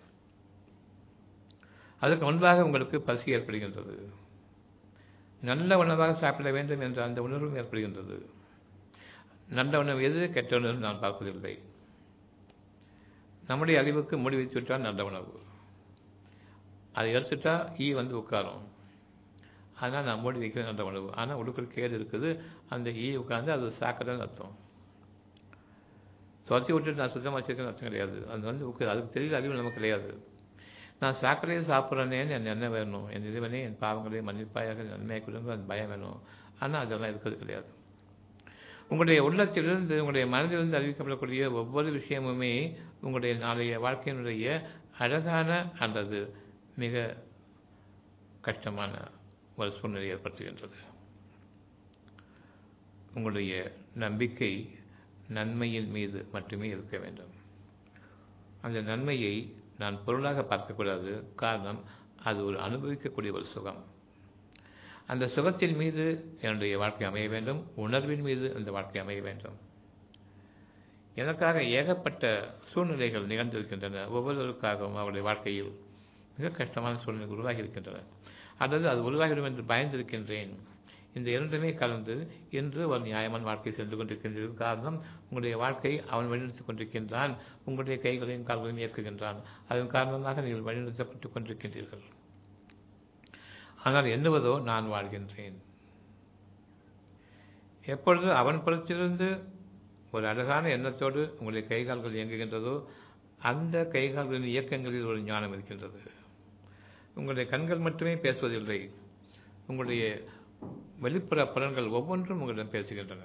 அதுக்கு முன்பாக உங்களுக்கு பசி ஏற்படுகின்றது நல்ல உணவாக சாப்பிட வேண்டும் என்ற அந்த உணர்வும் ஏற்படுகின்றது நல்ல உணவு எது கெட்ட உணவு நான் பார்ப்பதில்லை நம்முடைய அறிவுக்கு மூடி வைத்து விட்டால் நல்ல உணவு அதை எடுத்துட்டா ஈ வந்து உட்காரும் அதனால் நான் மூடி வைக்கிறது நல்ல உணவு ஆனால் உடுக்கிற கேடு இருக்குது அந்த ஈ உட்காந்து அது சாக்கடைன்னு அர்த்தம் துரத்தி விட்டுட்டு நான் சுத்தமாக வச்சிருக்கேன்னு அர்த்தம் கிடையாது அது வந்து உட்காது அதுக்கு தெரியல அறிவு நமக்கு கிடையாது நான் சாக்கடையை சாப்பிட்றேனேன்னு என் என்ன வேணும் என் இதுவனே என் பாவங்களே மன்னிப்பாயாக நன்மையை கொடுங்க அது பயம் வேணும் ஆனால் அதெல்லாம் இருக்கிறது கிடையாது உங்களுடைய உள்ளத்திலிருந்து உங்களுடைய மனதிலிருந்து அறிவிக்கப்படக்கூடிய ஒவ்வொரு விஷயமுமே உங்களுடைய நாளைய வாழ்க்கையினுடைய அழகான அல்லது மிக கஷ்டமான ஒரு சூழ்நிலை ஏற்படுத்துகின்றது உங்களுடைய நம்பிக்கை நன்மையின் மீது மட்டுமே இருக்க வேண்டும் அந்த நன்மையை நான் பொருளாக பார்க்கக்கூடாது காரணம் அது ஒரு அனுபவிக்கக்கூடிய ஒரு சுகம் அந்த சுகத்தின் மீது என்னுடைய வாழ்க்கை அமைய வேண்டும் உணர்வின் மீது அந்த வாழ்க்கை அமைய வேண்டும் எனக்காக ஏகப்பட்ட சூழ்நிலைகள் நிகழ்ந்திருக்கின்றன ஒவ்வொருவருக்காகவும் அவருடைய வாழ்க்கையில் மிக கஷ்டமான சூழ்நிலை உருவாகி இருக்கின்றன அல்லது அது உருவாகிவிடும் என்று பயந்திருக்கின்றேன் இந்த இரண்டுமே கலந்து இன்று ஒரு நியாயமான வாழ்க்கை சென்று கொண்டிருக்கின்றது காரணம் உங்களுடைய வாழ்க்கை அவன் வழிநடத்திக் கொண்டிருக்கின்றான் உங்களுடைய கைகளையும் கால்களையும் இயக்குகின்றான் அதன் காரணமாக நீங்கள் வழிநடத்தப்பட்டுக் கொண்டிருக்கின்றீர்கள் ஆனால் எண்ணுவதோ நான் வாழ்கின்றேன் எப்பொழுது அவன் புறத்திலிருந்து ஒரு அழகான எண்ணத்தோடு உங்களுடைய கைகால்கள் இயங்குகின்றதோ அந்த கைகால்களின் இயக்கங்களில் ஒரு ஞானம் இருக்கின்றது உங்களுடைய கண்கள் மட்டுமே பேசுவதில்லை உங்களுடைய வெளிப்புற பலன்கள் ஒவ்வொன்றும் உங்களிடம் பேசுகின்றன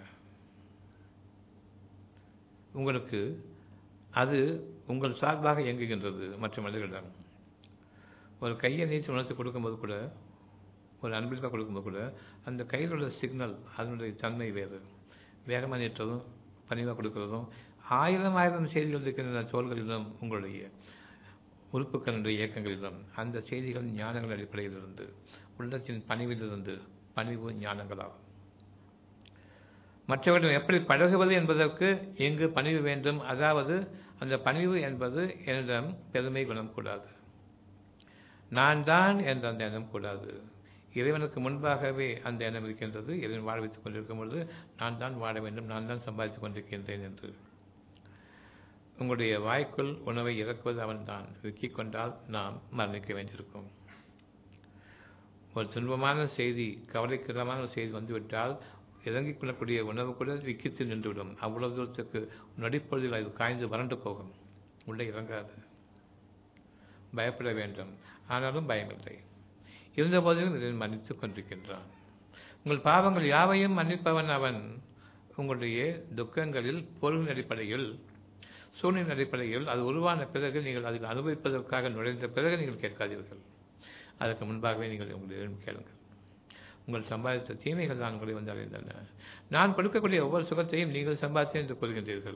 உங்களுக்கு அது உங்கள் சார்பாக இயங்குகின்றது மற்ற மனிதர்களிடம் ஒரு கையை நீச்சு உணர்ச்சி கொடுக்கும்போது கூட ஒரு அன்பிற்காக கொடுக்கும்போது கூட அந்த கையில் உள்ள சிக்னல் அதனுடைய தன்மை வேறு வேகமாக நீட்டுறதும் பணிவாக கொடுக்கிறதும் ஆயிரம் ஆயிரம் செய்திகள் இருக்கின்ற தோள்களிலும் உங்களுடைய உறுப்புகளுடைய இயக்கங்களிலும் அந்த செய்திகள் ஞானங்கள் அடிப்படையிலிருந்து உள்ளத்தின் பணிவிலிருந்து பணிவு ஞானங்களாகும் மற்றவர்களிடம் எப்படி பழகுவது என்பதற்கு எங்கு பணிவு வேண்டும் அதாவது அந்த பணிவு என்பது என்னிடம் பெருமை குணம் கூடாது நான் தான் என்ற அந்த எண்ணம் கூடாது இறைவனுக்கு முன்பாகவே அந்த எண்ணம் இருக்கின்றது இறைவன் வாழ வைத்துக் கொண்டிருக்கும் பொழுது நான் தான் வாழ வேண்டும் நான் தான் சம்பாதித்துக் கொண்டிருக்கின்றேன் என்று உங்களுடைய வாய்க்குள் உணவை இறக்குவது அவன்தான் விக்கிக் கொண்டால் நாம் மரணிக்க வேண்டியிருக்கும் ஒரு துன்பமான செய்தி கவலைக்கிடமான ஒரு செய்தி வந்துவிட்டால் இறங்கிக் கொள்ளக்கூடிய உணவு கூட விக்கித்து நின்றுவிடும் அவ்வளவு தூரத்துக்கு நொடிப்பொழுதில் அது காய்ந்து வறண்டு போகும் உள்ளே இறங்காது பயப்பட வேண்டும் ஆனாலும் பயமில்லை இருந்த போதிலும் இதை மன்னித்துக் கொண்டிருக்கின்றான் உங்கள் பாவங்கள் யாவையும் மன்னிப்பவன் அவன் உங்களுடைய துக்கங்களில் பொருளின் அடிப்படையில் சூழ்நிலை அடிப்படையில் அது உருவான பிறகு நீங்கள் அதில் அனுபவிப்பதற்காக நுழைந்த பிறகு நீங்கள் கேட்காதீர்கள் அதற்கு முன்பாகவே நீங்கள் உங்களிடம் கேளுங்கள் உங்கள் சம்பாதித்த தீமைகள் தான் உங்களை வந்து அடைந்தன நான் கொடுக்கக்கூடிய ஒவ்வொரு சுகத்தையும் நீங்கள் சம்பாதித்தேன் என்று கூறுகின்றீர்கள்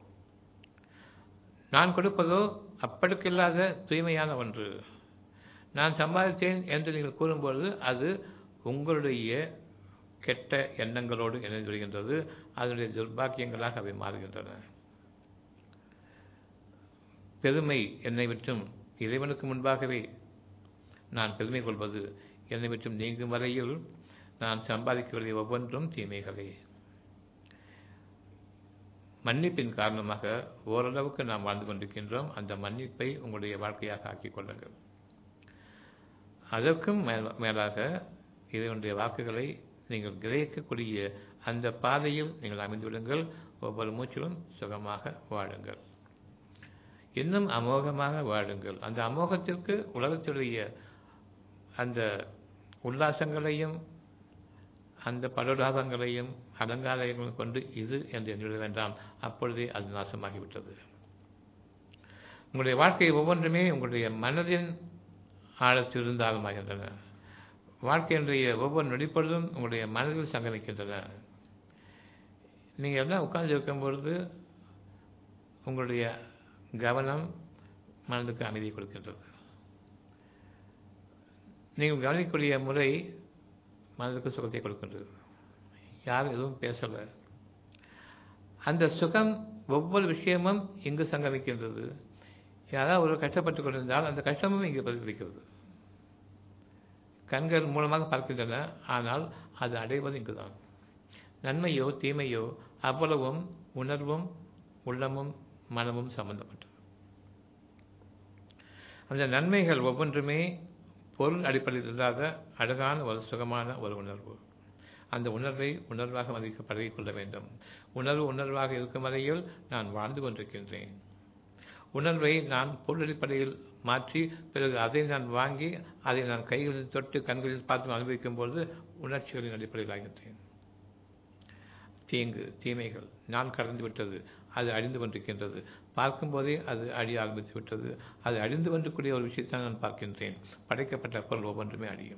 நான் கொடுப்பதோ அப்படிக்கில்லாத தூய்மையான ஒன்று நான் சம்பாதித்தேன் என்று நீங்கள் கூறும்பொழுது அது உங்களுடைய கெட்ட எண்ணங்களோடு இணைந்து விடுகின்றது அதனுடைய துர்பாக்கியங்களாக அவை மாறுகின்றன பெருமை என்னை விட்டும் இறைவனுக்கு முன்பாகவே நான் பெருமை கொள்வது என்னை விட்டும் நீங்கும் வரையில் நான் சம்பாதிக்கக்கூடிய ஒவ்வொன்றும் தீமைகளே மன்னிப்பின் காரணமாக ஓரளவுக்கு நாம் வாழ்ந்து கொண்டிருக்கின்றோம் அந்த மன்னிப்பை உங்களுடைய வாழ்க்கையாக ஆக்கிக் கொள்ளுங்கள் அதற்கும் மேலாக இதனுடைய வாக்குகளை நீங்கள் கிரகிக்கக்கூடிய அந்த பாதையில் நீங்கள் அமைந்து விடுங்கள் ஒவ்வொரு மூச்சிலும் சுகமாக வாழுங்கள் இன்னும் அமோகமாக வாழுங்கள் அந்த அமோகத்திற்கு உலகத்துடைய அந்த உல்லாசங்களையும் அந்த படுலாபங்களையும் அலங்காரங்களையும் கொண்டு இது என்று எண்ணிவிட வேண்டாம் அப்பொழுதே அது நாசமாகிவிட்டது உங்களுடைய வாழ்க்கை ஒவ்வொன்றுமே உங்களுடைய மனதின் ஆழத்திலிருந்து ஆழமாகின்றன வாழ்க்கையினுடைய ஒவ்வொரு நொடிப்பொழுதும் உங்களுடைய மனதில் சங்கமிக்கின்றன நீங்கள் எல்லாம் உட்கார்ந்து இருக்கும் பொழுது உங்களுடைய கவனம் மனதுக்கு அமைதி கொடுக்கின்றது நீங்கள் கவனிக்கக்கூடிய முறை மனதுக்கு சுகத்தை கொடுக்கின்றது யாரும் எதுவும் பேசலை அந்த சுகம் ஒவ்வொரு விஷயமும் இங்கு சங்கமிக்கின்றது யாராவது ஒரு கஷ்டப்பட்டு கொண்டிருந்தால் அந்த கஷ்டமும் இங்கு பிரதிபலிக்கிறது கண்கள் மூலமாக பார்க்கின்றன ஆனால் அது அடைவது இங்குதான் நன்மையோ தீமையோ அவ்வளவும் உணர்வும் உள்ளமும் மனமும் சம்பந்தப்பட்டது அந்த நன்மைகள் ஒவ்வொன்றுமே பொருள் அடிப்படையில் இல்லாத அழகான ஒரு சுகமான ஒரு உணர்வு அந்த உணர்வை உணர்வாக மதிக்க பழகிக் கொள்ள வேண்டும் உணர்வு உணர்வாக இருக்கும் வரையில் நான் வாழ்ந்து கொண்டிருக்கின்றேன் உணர்வை நான் பொருள் அடிப்படையில் மாற்றி பிறகு அதை நான் வாங்கி அதை நான் கைகளில் தொட்டு கண்களில் பார்த்து அனுபவிக்கும் பொழுது உணர்ச்சிகளின் அடிப்படையில் ஆகின்றேன் தீங்கு தீமைகள் நான் கடந்து விட்டது அது அழிந்து கொண்டிருக்கின்றது பார்க்கும்போதே அது அழிய ஆரம்பித்து விட்டது அது அழிந்து கொண்டிருக்கூடிய ஒரு விஷயத்தை நான் பார்க்கின்றேன் படைக்கப்பட்ட பொருள் ஒவ்வொன்றுமே அழியும்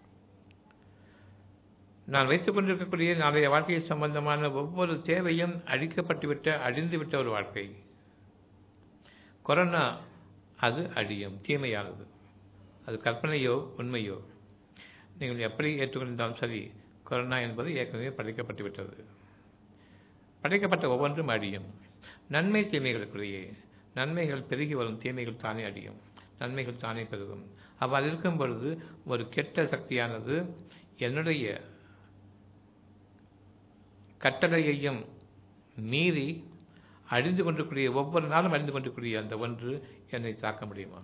நான் வைத்துக் கொண்டிருக்கக்கூடிய நாளைய வாழ்க்கை சம்பந்தமான ஒவ்வொரு தேவையும் அழிக்கப்பட்டுவிட்ட அழிந்துவிட்ட ஒரு வாழ்க்கை கொரோனா அது அழியும் தீமையானது அது கற்பனையோ உண்மையோ நீங்கள் எப்படி ஏற்றுக்கொண்டாலும் சரி கொரோனா என்பது ஏற்கனவே படைக்கப்பட்டு விட்டது படைக்கப்பட்ட ஒவ்வொன்றும் அழியும் நன்மை தீமைகளுக்குள்ளேயே நன்மைகள் பெருகி வரும் தீமைகள் தானே அழியும் நன்மைகள் தானே பெருகும் அவ்வாறு இருக்கும் பொழுது ஒரு கெட்ட சக்தியானது என்னுடைய கட்டளையையும் மீறி அழிந்து கொண்டிருக்கூடிய ஒவ்வொரு நாளும் அழிந்து கொண்டிருக்கூடிய அந்த ஒன்று என்னை தாக்க முடியுமா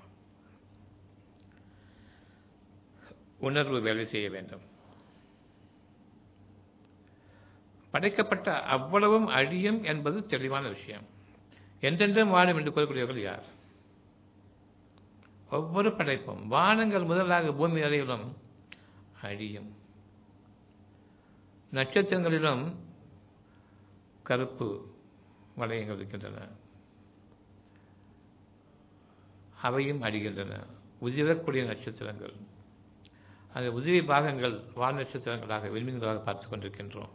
உணர்வு வேலை செய்ய வேண்டும் படைக்கப்பட்ட அவ்வளவும் அழியும் என்பது தெளிவான விஷயம் என்றென்றும் வாழும் என்று கூறக்கூடியவர்கள் யார் ஒவ்வொரு படைப்பும் வானங்கள் முதலாக பூமி வரையிலும் அழியும் நட்சத்திரங்களிலும் கருப்பு வளையங்கள் இருக்கின்றன அவையும் அழிகின்றன உதிரக்கூடிய நட்சத்திரங்கள் அந்த உதிரி பாகங்கள் வால் நட்சத்திரங்களாக விண்மீன்களாக பார்த்து கொண்டிருக்கின்றோம்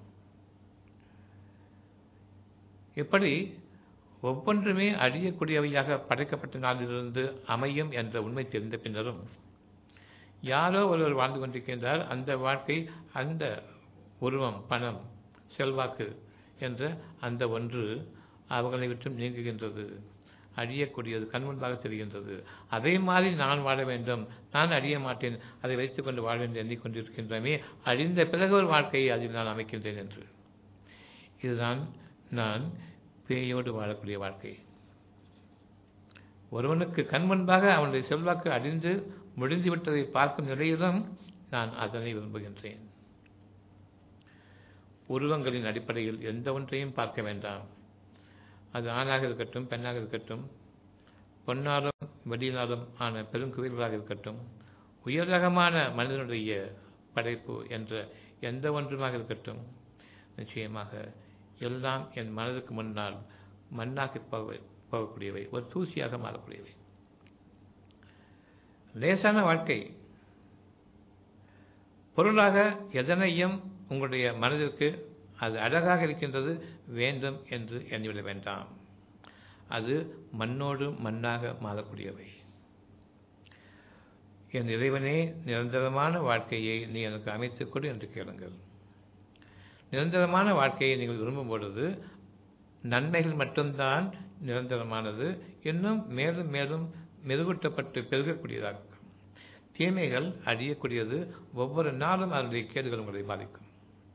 இப்படி ஒவ்வொன்றுமே அழியக்கூடியவையாக படைக்கப்பட்ட நாளிலிருந்து அமையும் என்ற உண்மை தெரிந்த பின்னரும் யாரோ ஒருவர் வாழ்ந்து கொண்டிருக்கின்றார் அந்த வாழ்க்கை அந்த உருவம் பணம் செல்வாக்கு என்ற அந்த ஒன்று அவர்களை விட்டும் நீங்குகின்றது அழியக்கூடியது கண் முன்பாக தெரிகின்றது அதே மாதிரி நான் வாழ வேண்டும் நான் அழிய மாட்டேன் அதை வைத்துக்கொண்டு வாழ என்று எண்ணிக்கொண்டிருக்கின்றமே அழிந்த பிறகு ஒரு வாழ்க்கையை அதில் நான் அமைக்கின்றேன் என்று இதுதான் நான் பேயோடு வாழக்கூடிய வாழ்க்கை ஒருவனுக்கு கண் முன்பாக அவனுடைய செல்வாக்கு அழிந்து முடிந்துவிட்டதை பார்க்கும் நிலையிலும் நான் அதனை விரும்புகின்றேன் உருவங்களின் அடிப்படையில் எந்த ஒன்றையும் பார்க்க வேண்டாம் அது ஆணாக இருக்கட்டும் பெண்ணாக இருக்கட்டும் பொன்னாலும் வெடியினாலும் ஆன பெருங்குவியல்களாக இருக்கட்டும் உயர்ரகமான மனிதனுடைய படைப்பு என்ற எந்த ஒன்றுமாக இருக்கட்டும் நிச்சயமாக எல்லாம் என் மனதுக்கு முன்னால் மண்ணாகி போக போகக்கூடியவை ஒரு தூசியாக மாறக்கூடியவை லேசான வாழ்க்கை பொருளாக எதனையும் உங்களுடைய மனதிற்கு அது அழகாக இருக்கின்றது வேண்டும் என்று எண்ணிவிட வேண்டாம் அது மண்ணோடு மண்ணாக மாறக்கூடியவை என் இறைவனே நிரந்தரமான வாழ்க்கையை நீ எனக்கு அமைத்துக் கொடு என்று கேளுங்கள் நிரந்தரமான வாழ்க்கையை நீங்கள் விரும்பும் பொழுது நன்மைகள் மட்டும்தான் நிரந்தரமானது இன்னும் மேலும் மேலும் மெருகூட்டப்பட்டு பெருகக்கூடியதாக தீமைகள் அழியக்கூடியது ஒவ்வொரு நாளும் அதனுடைய கேடுகள் உங்களை பாதிக்கும்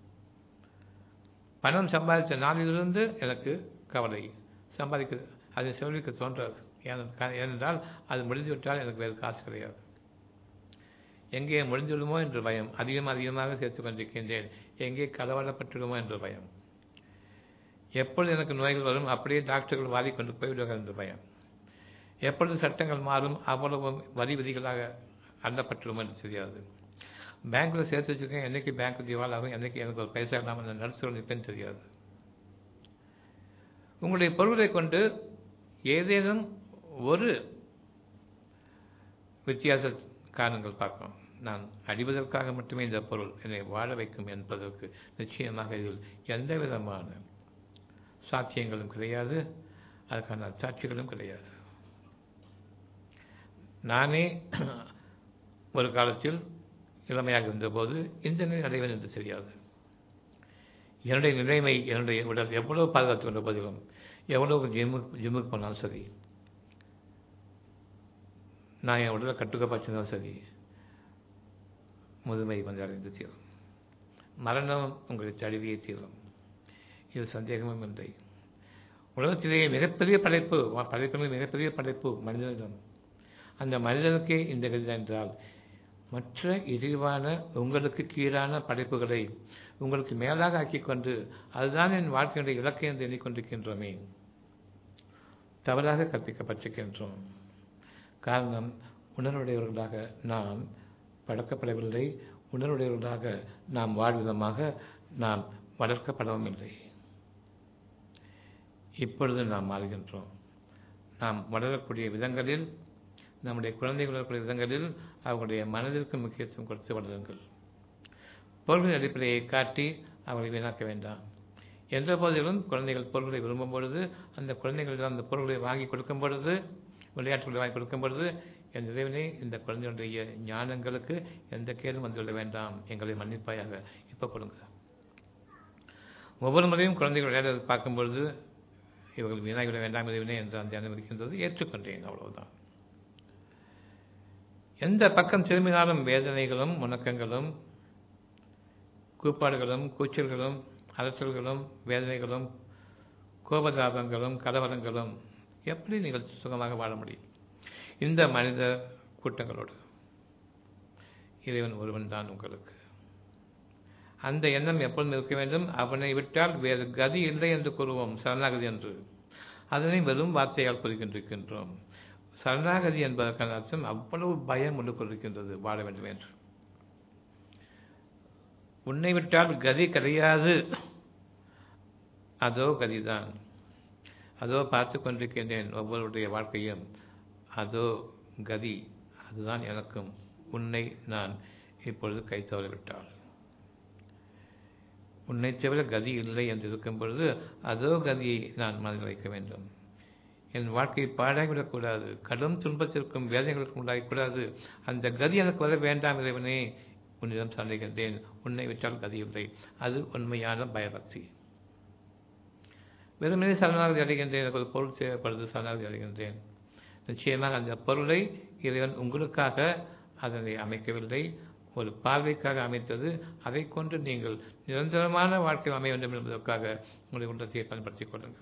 பணம் சம்பாதித்த நாளிலிருந்து எனக்கு கவலை சம்பாதிக்க அதை செலவழிக்க தோன்றாது ஏனென்றால் அது முடிந்துவிட்டால் எனக்கு வேறு காசு கிடையாது எங்கே முடிந்துவிடுமோ என்ற பயம் அதிகம் அதிகமாக சேர்த்து கொண்டிருக்கின்றேன் எங்கே கலவரப்பட்டுவிடுமோ என்ற பயம் எப்பொழுது எனக்கு நோய்கள் வரும் அப்படியே டாக்டர்கள் வாரி கொண்டு போய்விடுவார்கள் என்ற பயம் எப்பொழுது சட்டங்கள் மாறும் அவ்வளவு வரி விதிகளாக அள்ளப்பட்டுவிடும் என்று தெரியாது பேங்க்கில் சேர்த்து வச்சுருக்கேன் என்றைக்கு பேங்க் திவால் ஆகும் என்றைக்கு எனக்கு ஒரு பைசா இல்லாமல் நடத்து நிற்பேன்னு தெரியாது உங்களுடைய பொருளை கொண்டு ஏதேனும் ஒரு வித்தியாச காரணங்கள் பார்க்கணும் நான் அடிவதற்காக மட்டுமே இந்த பொருள் என்னை வாழ வைக்கும் என்பதற்கு நிச்சயமாக இதில் எந்த விதமான சாத்தியங்களும் கிடையாது அதுக்கான சாட்சிகளும் கிடையாது நானே ஒரு காலத்தில் இளமையாக இருந்தபோது இந்த நிலை அடைவேன் என்று தெரியாது என்னுடைய நிலைமை என்னுடைய உடல் எவ்வளவு பாதுகாத்து கொண்ட போதிலும் எவ்வளவு ஜிம்மு ஜிம்முக்கு போனாலும் சரி நான் என் உடலை கட்டுக்கப்படுத்தினாலும் சரி முதுமை வந்து அடைந்து தீரும் மரணம் உங்களை தழுவியே தீரும் இது சந்தேகமும் இல்லை உலகத்திலேயே மிகப்பெரிய படைப்பு படைப்பில் மிகப்பெரிய படைப்பு மனிதனிடம் அந்த மனிதனுக்கே இந்த கதி என்றால் மற்ற இழிவான உங்களுக்கு கீழான படைப்புகளை உங்களுக்கு மேலாக ஆக்கிக் கொண்டு அதுதான் என் வாழ்க்கையுடைய இலக்கை என்று எண்ணிக்கொண்டிருக்கின்றோமே தவறாக கற்பிக்கப்பட்டிருக்கின்றோம் காரணம் உணர்வுடையவர்களாக நாம் பழக்கப்படவில்லை உணர்வுடையவர்களாக நாம் வாழ்விதமாக நாம் வளர்க்கப்படவும் இல்லை இப்பொழுது நாம் மாறுகின்றோம் நாம் வளரக்கூடிய விதங்களில் நம்முடைய குழந்தைகள் வளரக்கூடிய விதங்களில் அவர்களுடைய மனதிற்கு முக்கியத்துவம் கொடுத்து வளருங்கள் பொருளின் அடிப்படையை காட்டி அவர்களை வீணாக்க வேண்டாம் எந்த போதிலும் குழந்தைகள் பொருள்களை விரும்பும் பொழுது அந்த குழந்தைகளிடம் அந்த பொருள்களை வாங்கி கொடுக்கும் பொழுது விளையாட்டுகளை வாங்கி கொடுக்கும் பொழுது என் இறைவனே இந்த குழந்தைகளுடைய ஞானங்களுக்கு எந்த கேடும் வந்துவிட வேண்டாம் எங்களை மன்னிப்பாயாக இப்போ கொடுங்க ஒவ்வொரு முறையும் குழந்தைகள் விளையாடுறதை பார்க்கும் பொழுது இவர்கள் வீணாகிவிட வேண்டாம் இறைவனே என்று அந்த எண்ணம் இருக்கின்றது ஏற்றுக்கொண்டேன் அவ்வளவுதான் எந்த பக்கம் திரும்பினாலும் வேதனைகளும் முணக்கங்களும் கூப்பாடுகளும் கூச்சல்களும் அலற்றல்களும் வேதனைகளும் கோபதாபங்களும் கலவரங்களும் எப்படி நீங்கள் சுகமாக வாழ முடியும் இந்த மனித கூட்டங்களோடு இறைவன் ஒருவன் தான் உங்களுக்கு அந்த எண்ணம் எப்பொழுதும் இருக்க வேண்டும் அவனை விட்டால் வேறு கதி இல்லை என்று கூறுவோம் சரணாகதி என்று அதனை வெறும் வார்த்தையால் கூறிக்கொண்டிருக்கின்றோம் சரணாகதி என்பதற்கான அர்த்தம் அவ்வளவு பயம் உள்ளுக்கொண்டிருக்கின்றது வாழ வேண்டும் என்று உன்னை விட்டால் கதி கிடையாது அதோ கதிதான் அதோ பார்த்து கொண்டிருக்கின்றேன் ஒவ்வொருடைய வாழ்க்கையும் அதோ கதி அதுதான் எனக்கும் உன்னை நான் இப்பொழுது கை தவறிவிட்டாள் உன்னை தவிர கதி இல்லை என்று இருக்கும் பொழுது அதோ கதியை நான் மனதில் வைக்க வேண்டும் என் வாழ்க்கையை பாழாகிவிடக்கூடாது கடும் துன்பத்திற்கும் வேதனைகளுக்கும் உண்டாகக்கூடாது அந்த கதி எனக்கு வர வேண்டாம் இறைவனே உன்னிடம் சந்தைகின்றேன் உன்னை விட்டால் கதி இல்லை அது உண்மையான பயபக்தி வெறுமனே சரணாகதி அடைகின்றேன் எனக்கு ஒரு பொருள் தேவைப்படுது சரணாகதி அடைகின்றேன் நிச்சயமாக அந்த பொருளை இறைவன் உங்களுக்காக அதனை அமைக்கவில்லை ஒரு பார்வைக்காக அமைத்தது அதை கொண்டு நீங்கள் நிரந்தரமான வாழ்க்கை அமைய வேண்டும் என்பதற்காக உங்களுடைய உள்ளத்தை பயன்படுத்திக் கொள்ளுங்கள்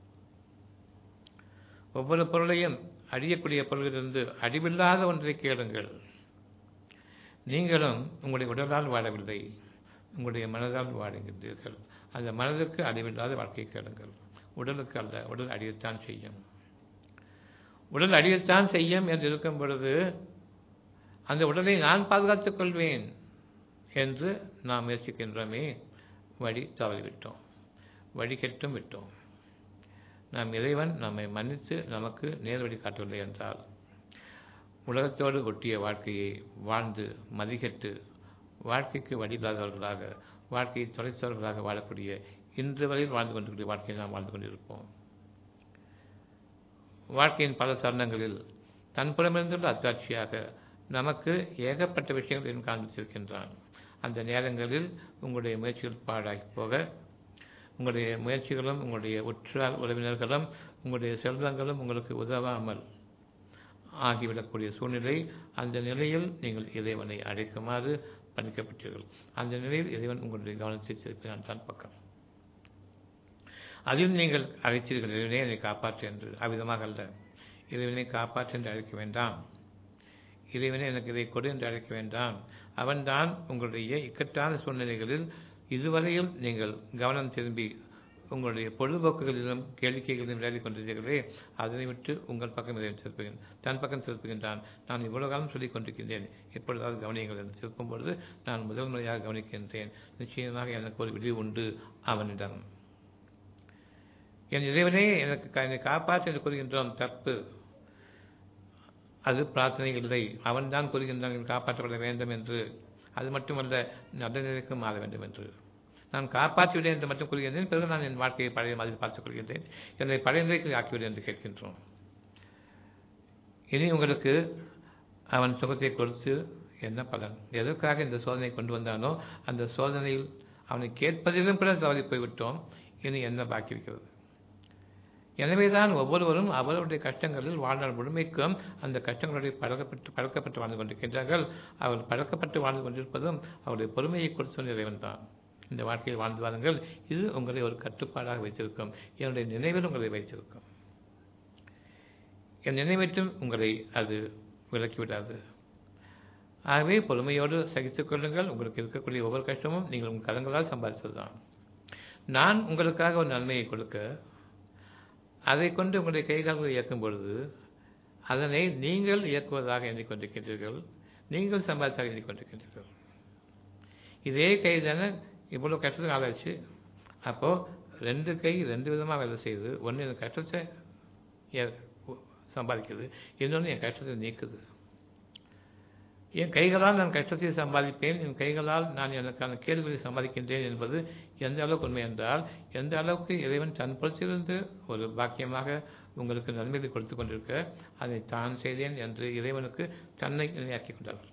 ஒவ்வொரு பொருளையும் அழியக்கூடிய பொருளிலிருந்து அழிவில்லாத ஒன்றை கேளுங்கள் நீங்களும் உங்களுடைய உடலால் வாழவில்லை உங்களுடைய மனதால் வாழுகின்றீர்கள் அந்த மனதிற்கு அழிவில்லாத வாழ்க்கையை கேளுங்கள் உடலுக்கு அல்ல உடல் அழியத்தான் செய்யும் உடல் அழியத்தான் செய்யும் என்று இருக்கும் பொழுது அந்த உடலை நான் பாதுகாத்துக் கொள்வேன் என்று நாம் முயற்சிக்கின்றோமே வழி தவறிவிட்டோம் வழி கெட்டும் விட்டோம் நாம் இறைவன் நம்மை மன்னித்து நமக்கு நேர்வழி காட்டவில்லை என்றால் உலகத்தோடு ஒட்டிய வாழ்க்கையை வாழ்ந்து மதிகட்டு வாழ்க்கைக்கு வழியில்லாதவர்களாக வாழ்க்கையை தொலைத்தவர்களாக வாழக்கூடிய இன்று வரையில் வாழ்ந்து கொண்டிருக்கிற வாழ்க்கையை நாம் வாழ்ந்து கொண்டிருப்போம் வாழ்க்கையின் பல தருணங்களில் தன்புறமிருந்துள்ள அத்தாட்சியாக நமக்கு ஏகப்பட்ட விஷயங்கள் காண்பித்திருக்கின்றான் அந்த நேரங்களில் உங்களுடைய முயற்சிகள் பாழாகி போக உங்களுடைய முயற்சிகளும் உங்களுடைய உற்றார் உறவினர்களும் உங்களுடைய செல்வங்களும் உங்களுக்கு உதவாமல் ஆகிவிடக்கூடிய சூழ்நிலை அந்த நிலையில் நீங்கள் இறைவனை அழைக்குமாறு பணிக்கப்பட்டீர்கள் அந்த நிலையில் இறைவன் உங்களுடைய கவனத்தை திருப்பினான் தான் பக்கம் அதில் நீங்கள் அழைத்தீர்கள் இறைவனே என்னை காப்பாற்று என்று அவ்விதமாக அல்ல இறைவனை காப்பாற்று என்று அழைக்க வேண்டாம் இறைவனே எனக்கு இதை கொடு என்று அழைக்க வேண்டாம் அவன்தான் உங்களுடைய இக்கட்டான சூழ்நிலைகளில் இதுவரையில் நீங்கள் கவனம் திரும்பி உங்களுடைய பொழுதுபோக்குகளிலும் கேளிக்கைகளிலும் விளையாடி கொண்டிருக்கிறீர்களே அதனை விட்டு உங்கள் பக்கம் இதை திருப்புகிறேன் தன் பக்கம் திருப்புகின்றான் நான் இவ்வளவு காலம் சொல்லிக் கொண்டிருக்கின்றேன் எப்பொழுதாவது கவனியுங்கள் என்று திருப்பும் பொழுது நான் முதல் முறையாக கவனிக்கின்றேன் நிச்சயமாக எனக்கு ஒரு விடிவு உண்டு அவனிடம் என் இறைவனே எனக்கு என்னை காப்பாற்ற என்று கூறுகின்றோம் தப்பு அது பிரார்த்தனை இல்லை அவன்தான் கூறுகின்றான் காப்பாற்றப்பட வேண்டும் என்று அது மட்டுமல்ல நடுநிலைக்கும் மாற வேண்டும் என்று நான் காப்பாற்றிவிடேன் என்று மட்டும் கூறுகின்றேன் பிறகு நான் என் வாழ்க்கையை பழைய மாதிரி பார்த்துக் கொள்கின்றேன் என்னை பழைய நிலைக்கு ஆக்கிவிடு என்று கேட்கின்றோம் இனி உங்களுக்கு அவன் சுகத்தை கொடுத்து என்ன பலன் எதற்காக இந்த சோதனை கொண்டு வந்தானோ அந்த சோதனையில் அவனை கேட்பதிலும் கூட தவறி போய்விட்டோம் இனி என்ன பாக்கி இருக்கிறது எனவேதான் ஒவ்வொருவரும் அவருடைய கஷ்டங்களில் வாழ்நாள் முழுமைக்கும் அந்த கஷ்டங்களுடைய பழக்கப்பட்டு பழக்கப்பட்டு வாழ்ந்து கொண்டிருக்கின்றார்கள் அவர்கள் பழக்கப்பட்டு வாழ்ந்து கொண்டிருப்பதும் அவருடைய பொறுமையை கொடுத்த இறைவன் தான் இந்த வாழ்க்கையில் வாழ்ந்து வாருங்கள் இது உங்களை ஒரு கட்டுப்பாடாக வைத்திருக்கும் என்னுடைய நினைவில் உங்களை வைத்திருக்கும் என் நினைவற்றும் உங்களை அது விலக்கிவிடாது ஆகவே பொறுமையோடு சகித்துக் கொள்ளுங்கள் உங்களுக்கு இருக்கக்கூடிய ஒவ்வொரு கஷ்டமும் நீங்கள் உங்கள் கலங்களால் சம்பாதித்தது தான் நான் உங்களுக்காக ஒரு நன்மையை கொடுக்க அதை கொண்டு உங்களுடைய கைகால்களை இயக்கும் பொழுது அதனை நீங்கள் இயக்குவதாக எண்ணிக்கொண்டிருக்கின்றீர்கள் நீங்கள் சம்பாதிச்சாக எண்ணிக்கொண்டிருக்கின்றீர்கள் இதே கை தானே இவ்வளோ கஷ்டத்துக்கு ஆளாச்சு அப்போது ரெண்டு கை ரெண்டு விதமாக வேலை செய்யுது ஒன்று என் கஷ்டத்தை சம்பாதிக்குது இன்னொன்று என் கஷ்டத்தை நீக்குது என் கைகளால் நான் கஷ்டத்தை சம்பாதிப்பேன் என் கைகளால் நான் எனக்கான கேள்விகளை சம்பாதிக்கின்றேன் என்பது எந்த அளவுக்கு உண்மை என்றால் எந்த அளவுக்கு இறைவன் தன் பொறுத்திருந்து ஒரு பாக்கியமாக உங்களுக்கு நன்மையை கொடுத்து கொண்டிருக்க அதை தான் செய்தேன் என்று இறைவனுக்கு தன்னை நினையாக்கி கொண்டார்கள்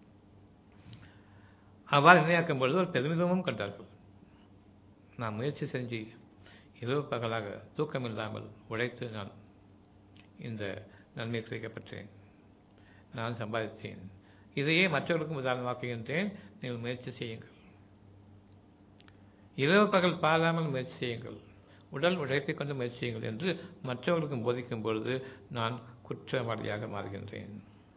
அவ்வாறு நினையாக்கும் பொழுது ஒரு பெருமிதமும் கண்டார்கள் நான் முயற்சி செஞ்சு இரவு பகலாக தூக்கம் இல்லாமல் உழைத்து நான் இந்த நன்மை கிடைக்கப்பட்டேன் நான் சம்பாதித்தேன் இதையே மற்றவர்களுக்கும் உதாரணமாக்குகின்றேன் நீங்கள் முயற்சி செய்யுங்கள் இரவு பகல் பாராமல் முயற்சி செய்யுங்கள் உடல் உழைப்பை கொண்டு முயற்சி செய்யுங்கள் என்று மற்றவர்களுக்கும் போதிக்கும் பொழுது நான் குற்றவாளியாக மாறுகின்றேன்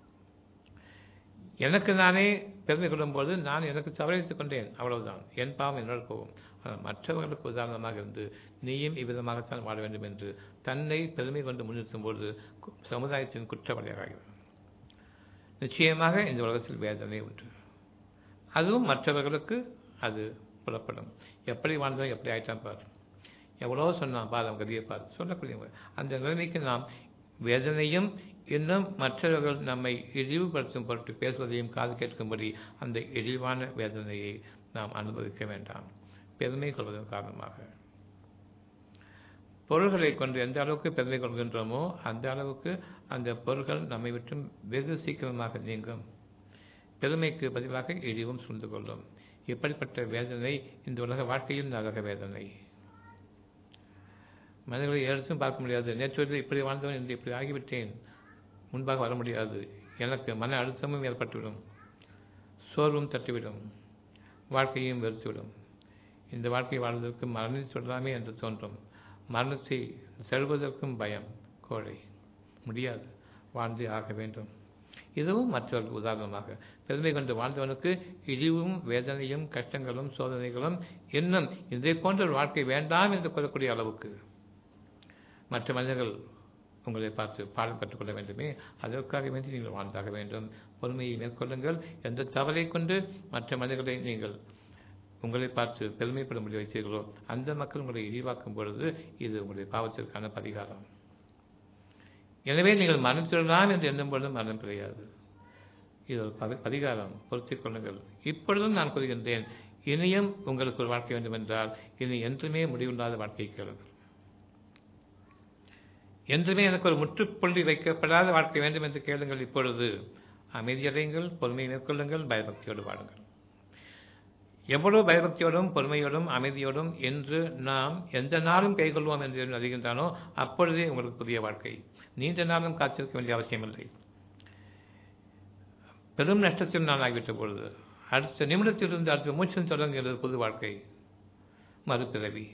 எனக்கு நானே பெருமை கொள்ளும்போது நான் எனக்கு தவறித்துக் கொண்டேன் அவ்வளவுதான் என் பாவம் என்னோடு போகும் ஆனால் மற்றவர்களுக்கு உதாரணமாக இருந்து நீயும் இவ்விதமாகத்தான் வாழ வேண்டும் என்று தன்னை பெருமை கொண்டு முன்னிறுத்தும் பொழுது சமுதாயத்தின் குற்றவாளியாக ஆகிறது நிச்சயமாக இந்த உலகத்தில் வேதனை உண்டு அதுவும் மற்றவர்களுக்கு அது புலப்படும் எப்படி வாழ்ந்தோம் எப்படி ஆயிட்டான் பார் எவ்வளோ சொன்னான் பார் அவன் கதியை பார் சொல்லக்கூடிய அந்த நிலைமைக்கு நாம் வேதனையும் இன்னும் மற்றவர்கள் நம்மை இழிவுபடுத்தும் பொருட்டு பேசுவதையும் காது கேட்கும்படி அந்த இழிவான வேதனையை நாம் அனுபவிக்க வேண்டாம் பெருமை கொள்வதன் காரணமாக பொருள்களை கொண்டு எந்த அளவுக்கு பெருமை கொள்கின்றோமோ அந்த அளவுக்கு அந்த பொருள்கள் நம்மை விட்டும் வெகு சீக்கிரமாக நீங்கும் பெருமைக்கு பதிலாக இழிவும் சூழ்ந்து கொள்ளும் இப்படிப்பட்ட வேதனை இந்த உலக வாழ்க்கையில் நரக வேதனை மனிதர்களை எடுத்தும் பார்க்க முடியாது நேற்று இப்படி வாழ்ந்தவன் என்று இப்படி ஆகிவிட்டேன் முன்பாக வர முடியாது எனக்கு மன அழுத்தமும் ஏற்பட்டுவிடும் சோர்வும் தட்டிவிடும் வாழ்க்கையும் வெறுத்துவிடும் இந்த வாழ்க்கை வாழ்வதற்கு மரணத்தை சொல்லலாமே என்று தோன்றும் மரணத்தை செல்வதற்கும் பயம் கோழை முடியாது வாழ்ந்தே ஆக வேண்டும் இதுவும் மற்றவர்கள் உதாரணமாக பெருமை கொண்டு வாழ்ந்தவனுக்கு இழிவும் வேதனையும் கஷ்டங்களும் சோதனைகளும் இன்னும் இதை போன்ற ஒரு வாழ்க்கை வேண்டாம் என்று கூறக்கூடிய அளவுக்கு மற்ற மனிதர்கள் உங்களை பார்த்து பாடம் கற்றுக்கொள்ள வேண்டுமே அதற்காக வேண்டி நீங்கள் வாழ்ந்தாக வேண்டும் பொறுமையை மேற்கொள்ளுங்கள் எந்த தவறை கொண்டு மற்ற மனிதர்களை நீங்கள் உங்களை பார்த்து பெருமைப்படும்படி வைத்தீர்களோ அந்த மக்கள் உங்களை இழிவாக்கும் பொழுது இது உங்களுடைய பாவத்திற்கான பரிகாரம் எனவே நீங்கள் மரணத்திடலாம் என்று எண்ணும் பொழுது மரணம் கிடையாது இது ஒரு பரி பரிகாரம் பொருத்திக் கொள்ளுங்கள் இப்பொழுதும் நான் கூறுகின்றேன் இனியும் உங்களுக்கு ஒரு வாழ்க்கை வேண்டும் என்றால் இனி என்றுமே முடிவில்லாத வாழ்க்கை கேளுங்கள் என்றுமே எனக்கு ஒரு முற்றுப்புள்ளி வைக்கப்படாத வாழ்க்கை வேண்டும் என்று கேளுங்கள் இப்பொழுது அமைதியடையுங்கள் பொறுமையை மேற்கொள்ளுங்கள் பயபக்தியோடு வாழுங்கள் எவ்வளவு பயபக்தியோடும் பொறுமையோடும் அமைதியோடும் என்று நாம் எந்த நாளும் கைகொள்வோம் என்று அறிகின்றானோ அப்பொழுதே உங்களுக்கு புதிய வாழ்க்கை நீண்ட நாளும் காத்திருக்க வேண்டிய அவசியமில்லை பெரும் நஷ்டத்தில் நான் ஆகிவிட்ட பொழுது அடுத்த நிமிடத்திலிருந்து அடுத்த மூச்சில் தொடங்குகிறது புது வாழ்க்கை மறுபிறவி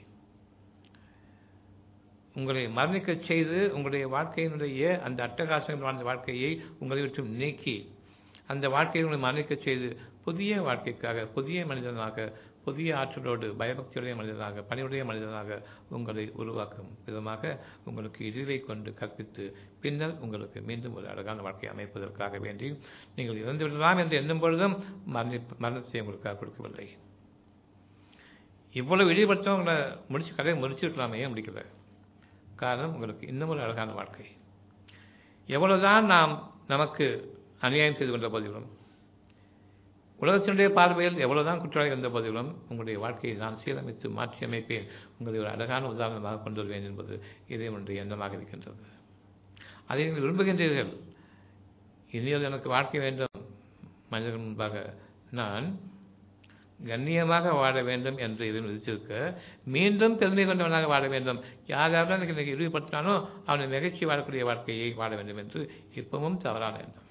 உங்களை மரணிக்கச் செய்து உங்களுடைய வாழ்க்கையினுடைய அந்த அட்டகாசங்கள் வாழ்ந்த வாழ்க்கையை உங்களை விட்டு நீக்கி அந்த வாழ்க்கையை உங்களை மரணிக்கச் செய்து புதிய வாழ்க்கைக்காக புதிய மனிதனாக புதிய ஆற்றலோடு பயபக்தியுடைய மனிதனாக பணியுடைய மனிதனாக உங்களை உருவாக்கும் விதமாக உங்களுக்கு இழிவை கொண்டு கற்பித்து பின்னர் உங்களுக்கு மீண்டும் ஒரு அழகான வாழ்க்கையை அமைப்பதற்காக வேண்டி நீங்கள் இறந்து விடலாம் என்று எண்ணும் பொழுதும் மரணி மரணத்தை உங்களுக்காக கொடுக்கவில்லை இவ்வளவு இழிவுபடுத்தம் உங்களை முடிச்சு கதையை முடிச்சுருக்கலாமே முடிக்கல காரணம் உங்களுக்கு இன்னும் ஒரு அழகான வாழ்க்கை எவ்வளவுதான் நாம் நமக்கு அநியாயம் செய்து கொண்ட போதிலும் உலகத்தினுடைய பார்வையில் எவ்வளவுதான் குற்றவாளி இருந்த போதிலும் உங்களுடைய வாழ்க்கையை நான் சீரமைத்து மாற்றி அமைப்பேன் உங்களை ஒரு அழகான உதாரணமாக கொண்டு வருவேன் என்பது இதே ஒன்றுடைய எண்ணமாக இருக்கின்றது அதை நீங்கள் விரும்புகின்றீர்கள் இனியது எனக்கு வாழ்க்கை வேண்டும் மனிதர்கள் முன்பாக நான் கண்ணியமாக வாழ வேண்டும் என்று இதை விதிச்சிருக்க மீண்டும் பெருமை கொண்டவனாக வாழ வேண்டும் யார் யாரெல்லாம் எனக்கு இன்னைக்கு இழிவுபடுத்தினானோ அவனை நிகழ்ச்சி வாழக்கூடிய வாழ்க்கையை வாழ வேண்டும் என்று இப்பவும் தவறான எண்ணம்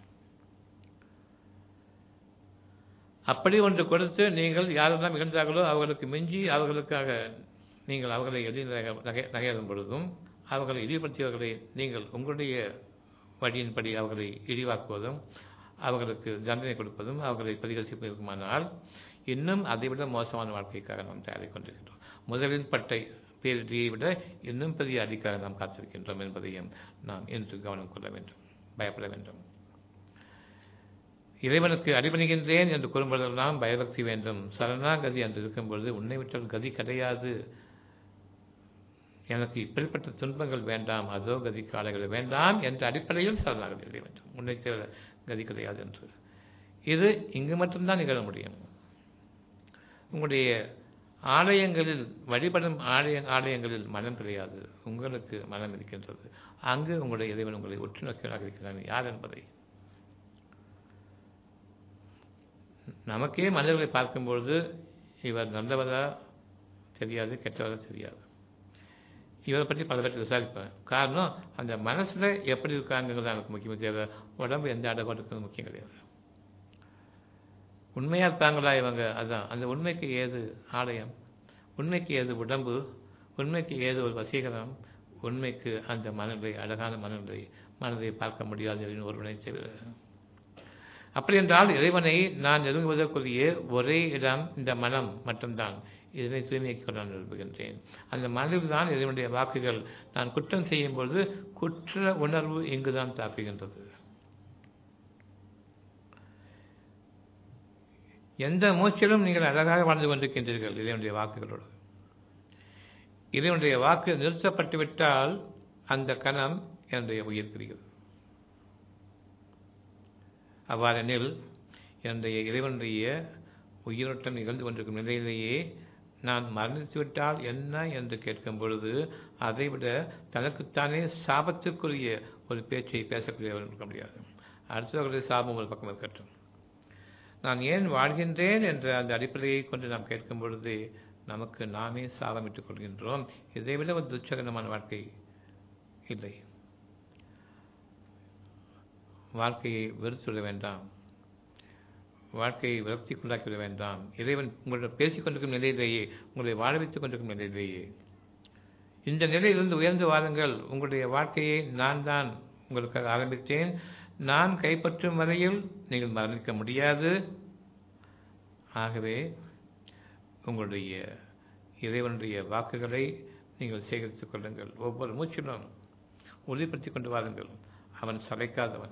அப்படி ஒன்று கொடுத்து நீங்கள் யாரெல்லாம் இழந்தார்களோ அவர்களுக்கு மிஞ்சி அவர்களுக்காக நீங்கள் அவர்களை எளிய நகை நகையிடும் பொழுதும் அவர்களை இழிவுபடுத்தியவர்களை நீங்கள் உங்களுடைய வழியின்படி அவர்களை இழிவாக்குவதும் அவர்களுக்கு தண்டனை கொடுப்பதும் அவர்களை பரிகரிப்பதற்குமானால் இன்னும் அதைவிட மோசமான வாழ்க்கைக்காக நாம் தயாரிக் கொண்டிருக்கின்றோம் முதலில் பட்டை பேரிடியை விட இன்னும் பெரிய அடிக்காக நாம் காத்திருக்கின்றோம் என்பதையும் நாம் இன்று கவனம் கொள்ள வேண்டும் பயப்பட வேண்டும் இறைவனுக்கு அடிபணிகின்றேன் என்று கூறும்போதெல்லாம் பயபக்தி வேண்டும் சரணாகதி என்று இருக்கும்பொழுது உன்னை விட்டால் கதி கிடையாது எனக்கு இப்படிப்பட்ட துன்பங்கள் வேண்டாம் அதோ கதி காலைகள் வேண்டாம் என்ற அடிப்படையில் சரணாகதி அடைய வேண்டும் உன்னை தவிர கதி கிடையாது என்று இது இங்கு மட்டும்தான் நிகழ முடியும் உங்களுடைய ஆலயங்களில் வழிபடும் ஆலய ஆலயங்களில் மனம் கிடையாது உங்களுக்கு மனம் இருக்கின்றது அங்கு உங்களுடைய இறைவன் உங்களை உற்று நோக்கியவராக இருக்கிறான் யார் என்பதை நமக்கே மனிதர்களை பார்க்கும்பொழுது இவர் நல்லவரா தெரியாது கெட்டவரா தெரியாது இவரை பற்றி பல பேர் விசாரிப்பேன் காரணம் அந்த மனசில் எப்படி இருக்காங்கிறது எனக்கு முக்கியம் தேவை உடம்பு எந்த அடகோட்டுக்கு முக்கியம் கிடையாது உண்மையாக இருப்பாங்களா இவங்க அதுதான் அந்த உண்மைக்கு ஏது ஆலயம் உண்மைக்கு ஏது உடம்பு உண்மைக்கு ஏது ஒரு வசீகரம் உண்மைக்கு அந்த மனநிலை அழகான மனநிலை மனதை பார்க்க முடியாது அப்படின்னு ஒருவனை தவிர அப்படி என்றால் இறைவனை நான் நெருங்குவதற்குரிய ஒரே இடம் இந்த மனம் மட்டும்தான் இதனை தூய்மையாக்கிக் கொள்ள நான் விரும்புகின்றேன் அந்த மனதில் தான் இறைவனுடைய வாக்குகள் நான் குற்றம் செய்யும் பொழுது குற்ற உணர்வு இங்குதான் தாக்குகின்றது எந்த மூச்சிலும் நீங்கள் அழகாக வாழ்ந்து கொண்டிருக்கின்றீர்கள் இறைவனுடைய வாக்குகளோடு இறைவனுடைய வாக்கு நிறுத்தப்பட்டு விட்டால் அந்த கணம் என்னுடைய உயிர் பிரிகிறது அவ்வாறெனில் என்னுடைய இறைவனுடைய உயிரோட்டம் நிகழ்ந்து கொண்டிருக்கும் நிலையிலேயே நான் மரணித்துவிட்டால் என்ன என்று கேட்கும் பொழுது அதைவிட தனக்குத்தானே சாபத்திற்குரிய ஒரு பேச்சை பேசக்கூடியவர் இருக்க முடியாது அடுத்தவர்களுடைய சாபம் ஒரு பக்கம் இருக்கட்டும் நான் ஏன் வாழ்கின்றேன் என்ற அந்த அடிப்படையை கொண்டு நாம் கேட்கும் பொழுது நமக்கு நாமே சாபமிட்டுக் கொள்கின்றோம் இதைவிட ஒரு துச்சகரமான வாழ்க்கை இல்லை வாழ்க்கையை வெறுத்துவிட வேண்டாம் வாழ்க்கையை விரக்திக்குள்ளாக்கிவிட வேண்டாம் இறைவன் உங்களிடம் பேசிக் கொண்டிருக்கும் நிலையிலேயே உங்களை வாழ வைத்துக் கொண்டிருக்கும் நிலையிலேயே இந்த நிலையிலிருந்து உயர்ந்து வாருங்கள் உங்களுடைய வாழ்க்கையை நான் தான் உங்களுக்காக ஆரம்பித்தேன் நான் கைப்பற்றும் வரையில் நீங்கள் மரணிக்க முடியாது ஆகவே உங்களுடைய இறைவனுடைய வாக்குகளை நீங்கள் சேகரித்துக் கொள்ளுங்கள் ஒவ்வொரு மூச்சிலும் உறுதிப்படுத்திக் கொண்டு வாருங்கள் அவன் சளைக்காதவன்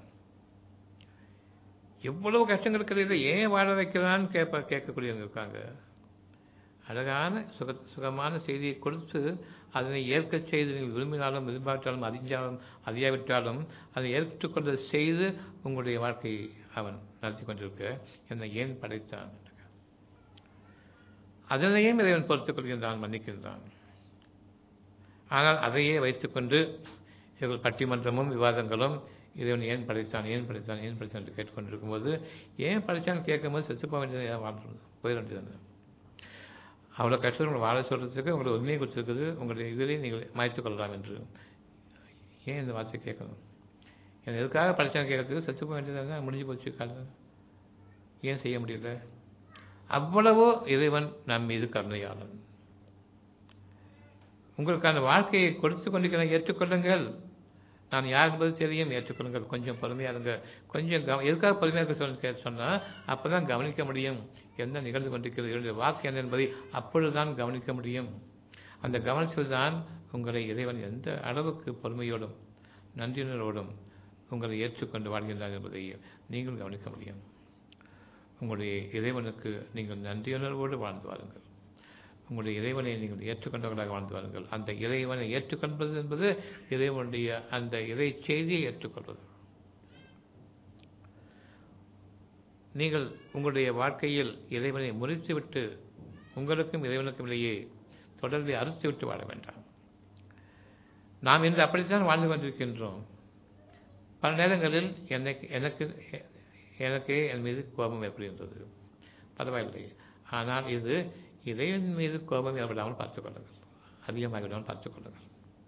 எவ்வளவு கஷ்டங்கள் இருக்கிறது ஏன் வாழ வைக்கிறான்னு கேட்ப கேட்கக்கூடியவங்க இருக்காங்க அழகான சுக சுகமான செய்தியை கொடுத்து அதனை ஏற்கச் செய்து நீங்கள் விரும்பினாலும் விரும்பாவிட்டாலும் அறிஞ்சாலும் அறியாவிட்டாலும் அதை ஏற்றுக்கொண்டு செய்து உங்களுடைய வாழ்க்கையை அவன் நடத்தி கொண்டிருக்க என்னை ஏன் படைத்தான் அதனையும் இறைவன் பொறுத்துக் கொள்கின்றான் மன்னிக்கின்றான் ஆனால் அதையே வைத்துக்கொண்டு இவர்கள் பட்டிமன்றமும் விவாதங்களும் இறைவன் ஏன் படைத்தான் ஏன் படைத்தான் ஏன் படைத்தான் என்று கேட்டுக்கொண்டிருக்கும் போது ஏன் படைத்தான் கேட்கும்போது செத்து போக வேண்டியது ஏன் வாழ்றது போயிட வேண்டியது அவ்வளோ கஷ்டம் உங்களை வாழ சொல்கிறதுக்கு உங்களை உண்மையை கொடுத்துருக்குது உங்களுடைய இதிலே நீங்கள் மாய்த்து கொள்ளலாம் என்று ஏன் இந்த வார்த்தை கேட்கணும் எனக்கு எதுக்காக படித்தாங்க கேட்கறதுக்கு செத்து போக வேண்டியதாக முடிஞ்சு போச்சு காலம் ஏன் செய்ய முடியல அவ்வளவோ இறைவன் நம் மீது கருணையாளன் உங்களுக்கான வாழ்க்கையை கொடுத்து கொண்டிருக்கிறேன் ஏற்றுக்கொள்ளுங்கள் நான் யார் என்பது தெரியும் ஏற்றுக்கொள்ளுங்கள் கொஞ்சம் பொறுமையாக இருங்க கொஞ்சம் கவ எதுக்காக பொறுமையாக இருக்க சொல்லி கேட்டு சொன்னால் அப்போ தான் கவனிக்க முடியும் என்ன நிகழ்ந்து கொண்டிருக்கிறது என்னுடைய வாக்கு என்ன என்பதை அப்பொழுதுதான் கவனிக்க முடியும் அந்த கவனித்தில் தான் உங்களை இறைவன் எந்த அளவுக்கு பொறுமையோடும் நன்றியுணர்வோடும் உங்களை ஏற்றுக்கொண்டு வாழ்கின்றார் என்பதை நீங்கள் கவனிக்க முடியும் உங்களுடைய இறைவனுக்கு நீங்கள் நன்றியுணர்வோடு வாழ்ந்து வாருங்கள் உங்களுடைய இறைவனை நீங்கள் ஏற்றுக்கொண்டவர்களாக வாழ்ந்து வாருங்கள் அந்த இறைவனை ஏற்றுக்கொள்வது என்பது இறைவனுடைய அந்த இறை செய்தியை ஏற்றுக்கொள்வது நீங்கள் உங்களுடைய வாழ்க்கையில் இறைவனை முறித்துவிட்டு உங்களுக்கும் இறைவனுக்கும் இடையே தொடர்பை அறுத்துவிட்டு வாழ வேண்டாம் நாம் இன்று அப்படித்தான் வாழ்ந்து கொண்டிருக்கின்றோம் பல நேரங்களில் எனக்கு எனக்கு எனக்கே என் மீது கோபம் ஏற்படுகின்றது பரவாயில்லை ஆனால் இது இறைவன் மீது கோபம் ஏற்படாமல் பார்த்துக் கொள்ளுங்கள் அதிகமாகிவிடாமல் பார்த்துக் கொள்ளுங்கள்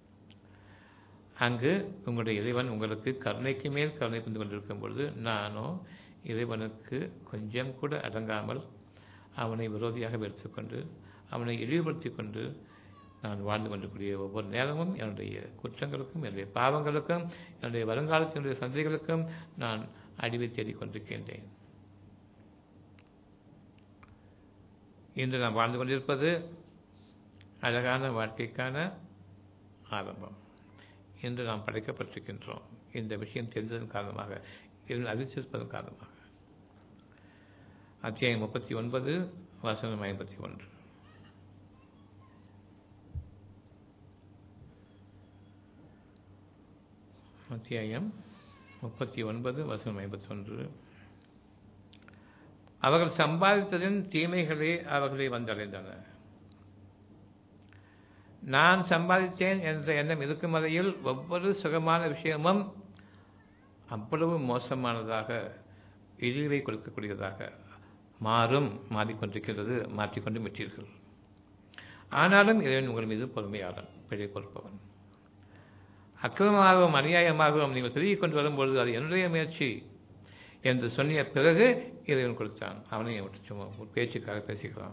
அங்கு உங்களுடைய இறைவன் உங்களுக்கு கருணைக்கு மேல் கருணை புரிந்து கொண்டிருக்கும் பொழுது நானோ இறைவனுக்கு கொஞ்சம் கூட அடங்காமல் அவனை விரோதியாக எடுத்துக்கொண்டு அவனை இழிவுபடுத்தி கொண்டு நான் வாழ்ந்து கொண்டிருக்கூடிய ஒவ்வொரு நேரமும் என்னுடைய குற்றங்களுக்கும் என்னுடைய பாவங்களுக்கும் என்னுடைய வருங்காலத்தினுடைய சந்தைகளுக்கும் நான் அடிவை தேடிக் கொண்டிருக்கின்றேன் இன்று நாம் வாழ்ந்து கொண்டிருப்பது அழகான வாழ்க்கைக்கான ஆரம்பம் இன்று நாம் படைக்கப்பட்டிருக்கின்றோம் இந்த விஷயம் தெரிந்ததன் காரணமாக இதன் அறிவிச்சிருப்பதன் காரணமாக அத்தியாயம் முப்பத்தி ஒன்பது வசனம் ஐம்பத்தி ஒன்று அத்தியாயம் முப்பத்தி ஒன்பது வசனம் ஐம்பத்தி ஒன்று அவர்கள் சம்பாதித்ததின் தீமைகளே அவர்களை வந்தடைந்தன நான் சம்பாதித்தேன் என்ற எண்ணம் இருக்கும் வரையில் ஒவ்வொரு சுகமான விஷயமும் அவ்வளவு மோசமானதாக இழிவை கொடுக்கக்கூடியதாக மாறும் மாறிக்கொண்டிருக்கிறது மாற்றிக்கொண்டு விட்டீர்கள் ஆனாலும் இறைவன் உங்கள் மீது பொறுமையாளன் பிழை பொறுப்பவன் அக்கிரமமாகவும் அநியாயமாகவும் நீங்கள் திரும்பிக் கொண்டு வரும்பொழுது அது என்னுடைய முயற்சி என்று சொன்னிய பிறகு இறைவன் கொடுத்தான் அவனையும் விட்டு சும்மா ஒரு பேச்சுக்காக பேசிக்கலாம்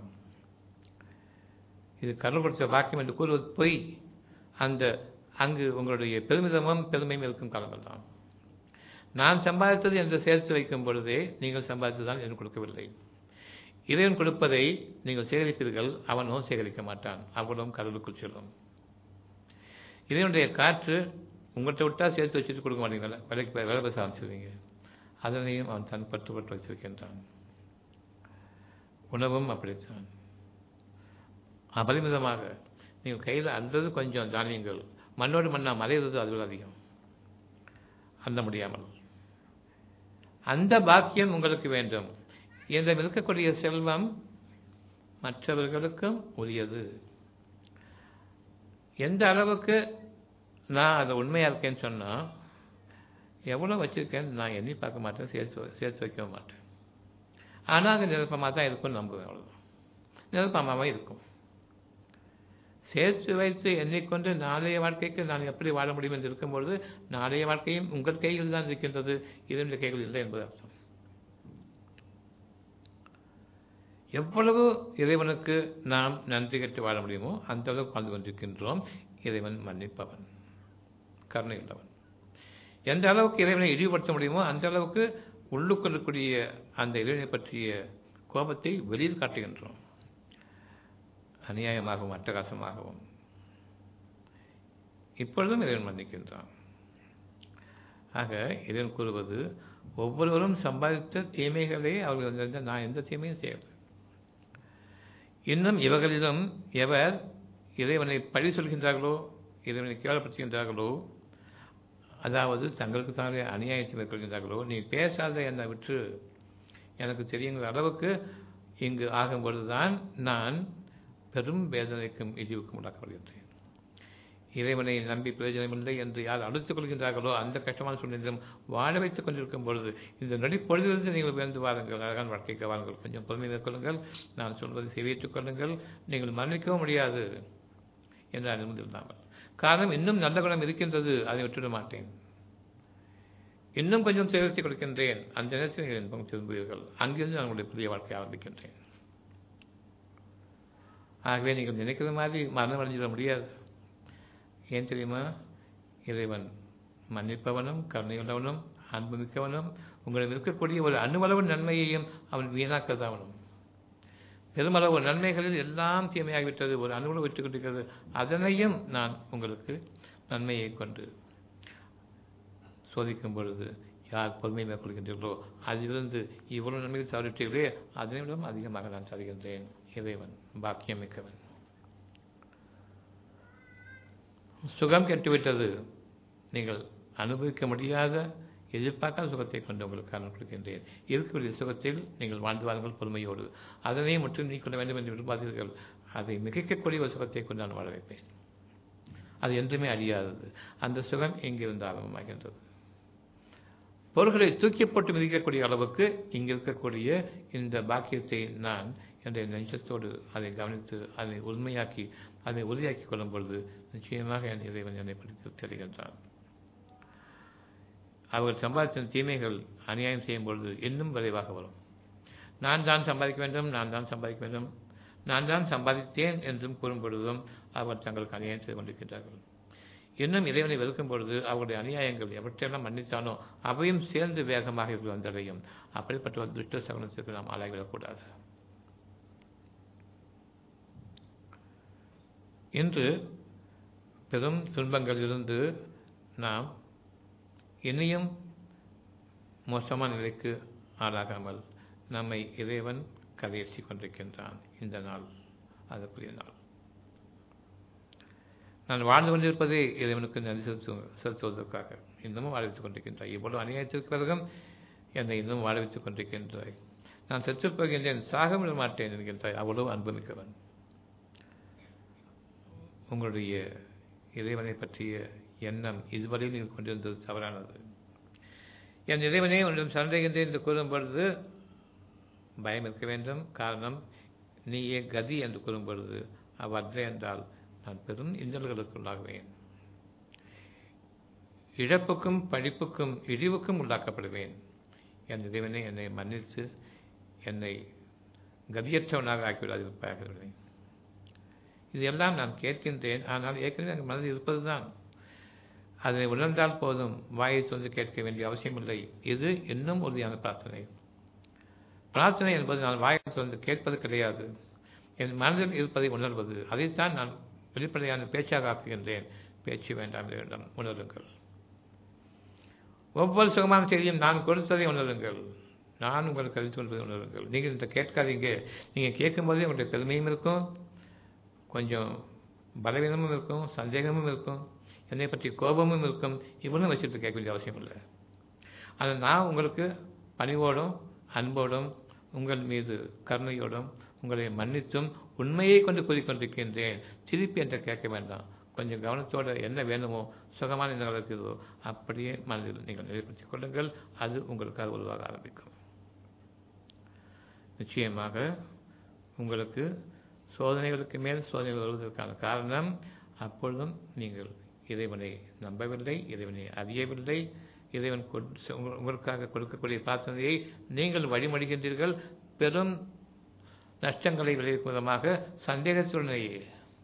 இது கடல் கொடுத்த வாக்கியம் என்று கூறுவது பொய் அந்த அங்கு உங்களுடைய பெருமிதமும் பெருமையும் இருக்கும் காலமெல்லாம் நான் சம்பாதித்தது என்று சேர்த்து வைக்கும் பொழுதே நீங்கள் சம்பாதித்ததான் எனக்கு கொடுக்கவில்லை இறைவன் கொடுப்பதை நீங்கள் சேகரிப்பீர்கள் அவனோ சேகரிக்க மாட்டான் அவனும் கடலுக்குள் செல்லும் இதனுடைய காற்று உங்கள்கிட்ட விட்டால் சேர்த்து வச்சுட்டு கொடுக்க மாட்டீங்களா வேலைக்கு வேலை பேச ஆரம்பிச்சிருவீங்க அதனையும் அவன் தன் பட்டு பட்டு வைத்திருக்கின்றான் உணவும் அப்படித்தான் அபரிமிதமாக நீங்கள் கையில் அன்றது கொஞ்சம் தானியங்கள் மண்ணோடு மண்ணா மறைவது அது அதிகம் அந்த முடியாமல் அந்த பாக்கியம் உங்களுக்கு வேண்டும் இந்த இருக்கக்கூடிய செல்வம் மற்றவர்களுக்கும் உரியது எந்த அளவுக்கு நான் அதை உண்மையாக இருக்கேன்னு சொன்னால் எவ்வளோ வச்சுருக்கேன்னு நான் எண்ணி பார்க்க மாட்டேன் சேர்த்து சேர்த்து வைக்க மாட்டேன் ஆனால் அது நிரப்பமாக தான் இருக்கும்னு நம்புவேன் அவ்வளோதான் நிரப்பமாகவே இருக்கும் சேர்த்து வைத்து எண்ணிக்கொண்டு நாளைய வாழ்க்கைக்கு நான் எப்படி வாழ முடியும் என்று இருக்கும்பொழுது நாளைய வாழ்க்கையும் உங்கள் கையில் தான் இருக்கின்றது இதனுடைய கைகள் இல்லை என்பது அர்த்தம் எவ்வளவு இறைவனுக்கு நாம் நன்றி கட்டி வாழ முடியுமோ அந்த அளவுக்கு வாழ்ந்து கொண்டிருக்கின்றோம் இறைவன் மன்னிப்பவன் கருணை உள்ளவன் எந்த அளவுக்கு இறைவனை இழிவுபடுத்த முடியுமோ அந்த அளவுக்கு உள்ளுக்குள் இருக்கக்கூடிய அந்த இறைவனை பற்றிய கோபத்தை வெளியில் காட்டுகின்றோம் அநியாயமாகவும் அட்டகாசமாகவும் இப்பொழுதும் இறைவன் மன்னிக்கின்றான் ஆக இறைவன் கூறுவது ஒவ்வொருவரும் சம்பாதித்த தீமைகளே அவர்கள் நான் எந்த தீமையும் செய்யலை இன்னும் இவர்களிடம் எவர் இறைவனை பழி சொல்கின்றார்களோ இறைவனை கேவலப்படுத்துகின்றார்களோ அதாவது தங்களுக்கு தானே அநியாயத்தை மேற்கொள்கின்றார்களோ நீ பேசாத என்னை விட்டு எனக்கு தெரியுங்கிற அளவுக்கு இங்கு ஆகும்பொழுதுதான் நான் பெரும் வேதனைக்கும் இழிவுக்கும் உள்ளாக்கப்படுகின்றேன் இறைவனை நம்பி பிரயோஜனமில்லை என்று யார் அழுத்துக் கொள்கின்றார்களோ அந்த கஷ்டமான சூழ்நிலையிலும் வாழ வைத்துக் கொண்டிருக்கும் பொழுது இந்த நொடிப்பொழுதிலிருந்து நீங்கள் உயர்ந்து வாருங்கள் அழகான வாழ்க்கைக்கு வாருங்கள் கொஞ்சம் பொறுமை மேற்கொள்ளுங்கள் நான் சொல்வதை செவியேற்றுக் கொள்ளுங்கள் நீங்கள் மன்னிக்கவும் முடியாது என்று அனுமதி இல்லாமல் காரணம் இன்னும் நல்ல குணம் இருக்கின்றது அதை விட்டுவிட மாட்டேன் இன்னும் கொஞ்சம் சேர்த்து கொடுக்கின்றேன் அந்த நேரத்தில் நீங்கள் இன்பம் திரும்புவீர்கள் அங்கிருந்து நான் உங்களுடைய புதிய வாழ்க்கை ஆரம்பிக்கின்றேன் ஆகவே நீங்கள் நினைக்கிற மாதிரி மரணம் அடைஞ்சிட முடியாது ஏன் தெரியுமா இறைவன் மன்னிப்பவனும் கருணையுள்ளவனும் அன்பு மிக்கவனும் உங்களிடம் இருக்கக்கூடிய ஒரு அணுவளவு நன்மையையும் அவன் வீணாக்கதாவனும் பெருமளவு நன்மைகளில் எல்லாம் தீமையாகிவிட்டது ஒரு அணுவளவு விட்டுக் கொண்டிருக்கிறது அதனையும் நான் உங்களுக்கு நன்மையை கொண்டு சோதிக்கும் பொழுது யார் பொறுமை மேற்கொள்கின்றீர்களோ அதிலிருந்து இவ்வளவு நன்மைகள் தவறிட்டீர்களே அதனை விட அதிகமாக நான் தருகின்றேன் இறைவன் பாக்கியம் மிக்கவன் சுகம் கெட்டுவிட்டது நீங்கள் அனுபவிக்க முடியாத எதிர்பார்க்காத சுகத்தை கொண்டு உங்களுக்கு நான் கொடுக்கின்றேன் இருக்கக்கூடிய சுகத்தில் நீங்கள் வாழ்ந்து வாருங்கள் பொறுமையோடு அதனை மட்டும் நீக்கொள்ள வேண்டும் என்று விரும்பாதீர்கள் அதை மிகைக்கக்கூடிய ஒரு சுகத்தை கொண்டு நான் வாழ வைப்பேன் அது என்றுமே அழியாதது அந்த சுகம் எங்கிருந்து ஆரம்பமாகின்றது பொருள்களை தூக்கி போட்டு மிதிக்கக்கூடிய அளவுக்கு இங்கு இருக்கக்கூடிய இந்த பாக்கியத்தை நான் என்னுடைய நெஞ்சத்தோடு அதை கவனித்து அதை உண்மையாக்கி அதை உறுதியாக்கி கொள்ளும் பொழுது நிச்சயமாக என் இறைவன் என்னை படித்து தெரிகின்றான் அவர்கள் சம்பாதித்த தீமைகள் அநியாயம் செய்யும் பொழுது இன்னும் விரைவாக வரும் நான் தான் சம்பாதிக்க வேண்டும் நான் தான் சம்பாதிக்க வேண்டும் நான் தான் சம்பாதித்தேன் என்றும் கூறும் பொழுதும் அவர் தங்களுக்கு அநியாயம் செய்து கொண்டிருக்கின்றார்கள் இன்னும் இறைவனை வெறுக்கும் பொழுது அவருடைய அநியாயங்கள் எவற்றையெல்லாம் மன்னித்தானோ அவையும் சேர்ந்து வேகமாக இவர்கள் வந்தடையும் அப்படிப்பட்ட ஒரு துஷ்ட சகுனத்திற்கு நாம் ஆளாகிவிடக்கூடாது இன்று பெரும் துன்பங்களிலிருந்து நாம் இனியும் மோசமான நிலைக்கு ஆளாகாமல் நம்மை இறைவன் கதையேசி கொண்டிருக்கின்றான் இந்த நாள் அதுக்குரிய நாள் நான் வாழ்ந்து கொண்டிருப்பதே இறைவனுக்கு நன்றி செலுத்து செலுத்துவதற்காக இன்னமும் வாழ வைத்துக் கொண்டிருக்கின்றாய் இவ்வளவு அநியாயத்திற்கு பிறகும் என்னை இன்னும் வாழ வைத்துக் கொண்டிருக்கின்றாய் நான் செத்துப் போகின்றேன் சாக விட மாட்டேன் என்கின்றாய் அவ்வளவு அன்புமிக்கவன் உங்களுடைய இறைவனை பற்றிய எண்ணம் இதுவரையில் நீங்கள் கொண்டிருந்தது தவறானது என் இறைவனே உன்னிடம் சண்டைகின்றேன் என்று கூறும் பொழுது பயம் இருக்க வேண்டும் காரணம் நீயே கதி என்று கூறும் பொழுது அவ்வற்றை என்றால் நான் பெரும் இன்னல்களுக்குள்ளாகுவேன் இழப்புக்கும் படிப்புக்கும் இழிவுக்கும் உள்ளாக்கப்படுவேன் என் இறைவனை என்னை மன்னித்து என்னை கதியற்றவனாக ஆக்கிவிடாதிருப்பார்கள் இதையெல்லாம் நான் கேட்கின்றேன் ஆனால் ஏற்கனவே எனக்கு மனதில் இருப்பது தான் அதனை உணர்ந்தால் போதும் வாயை தொன்று கேட்க வேண்டிய அவசியமில்லை இது இன்னும் உறுதியான பிரார்த்தனை பிரார்த்தனை என்பது நான் வாயை தொன்று கேட்பது கிடையாது என் மனதில் இருப்பதை உணர்வது அதைத்தான் நான் வெளிப்படையான பேச்சாக ஆக்குகின்றேன் பேச்சு வேண்டாம் வேண்டாம் உணருங்கள் ஒவ்வொரு சுகமான செய்தியும் நான் கொடுத்ததை உணருங்கள் நான் உங்களுக்கு அறிவித்து கொள்வதை உணருங்கள் நீங்கள் இந்த கேட்காதீங்க நீங்கள் கேட்கும்போதே உங்களுடைய பெருமையும் இருக்கும் கொஞ்சம் பலவீனமும் இருக்கும் சந்தேகமும் இருக்கும் என்னை பற்றி கோபமும் இருக்கும் இவ்வளவு வச்சுட்டு கேட்க வேண்டிய அவசியம் இல்லை அதை நான் உங்களுக்கு பணிவோடும் அன்போடும் உங்கள் மீது கருணையோடும் உங்களை மன்னித்தும் உண்மையை கொண்டு கூறிக்கொண்டிருக்கின்றேன் திருப்பி என்று கேட்க வேண்டாம் கொஞ்சம் கவனத்தோடு என்ன வேணுமோ சுகமான என்ன நடக்கிறதோ அப்படியே மனதில் நீங்கள் நிலைப்படுத்திக் கொள்ளுங்கள் அது உங்களுக்காக உருவாக ஆரம்பிக்கும் நிச்சயமாக உங்களுக்கு சோதனைகளுக்கு மேல் சோதனைகள் வருவதற்கான காரணம் அப்பொழுதும் நீங்கள் இறைவனை நம்பவில்லை இறைவனை அறியவில்லை இறைவன் உங்களுக்காக கொடுக்கக்கூடிய பிரார்த்தனையை நீங்கள் வழிமடிக்கின்றீர்கள் பெரும் நஷ்டங்களை விளைவிக்கும் விதமாக சந்தேகத்துடனேயே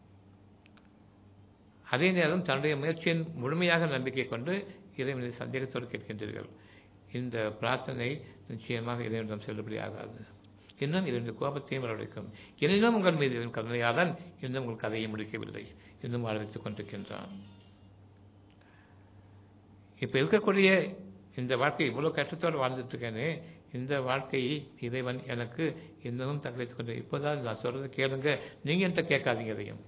அதே நேரம் தன்னுடைய முயற்சியின் முழுமையாக நம்பிக்கை கொண்டு இறைவனை சந்தேகத்தோடு கேட்கின்றீர்கள் இந்த பிரார்த்தனை நிச்சயமாக இறைவனிடம் செல்லுபடி ஆகாது இன்னும் இரண்டு கோபத்தையும் வரவழைக்கும் எனினும் உங்கள் மீது கருணையாளன் இன்னும் உங்கள் கதையை முடிக்கவில்லை இன்னும் வாழ வைத்துக் கொண்டிருக்கின்றான் இப்ப இருக்கக்கூடிய இந்த வாழ்க்கை இவ்வளவு கஷ்டத்தோடு வாழ்ந்துட்டு இருக்கேனே இந்த வாழ்க்கையை இறைவன் எனக்கு இன்னமும் தக்க வைத்துக் கொண்டு இப்போதான் நான் சொல்றதை கேளுங்க நீங்க என்கிட்ட கேட்காதீங்க இதையும்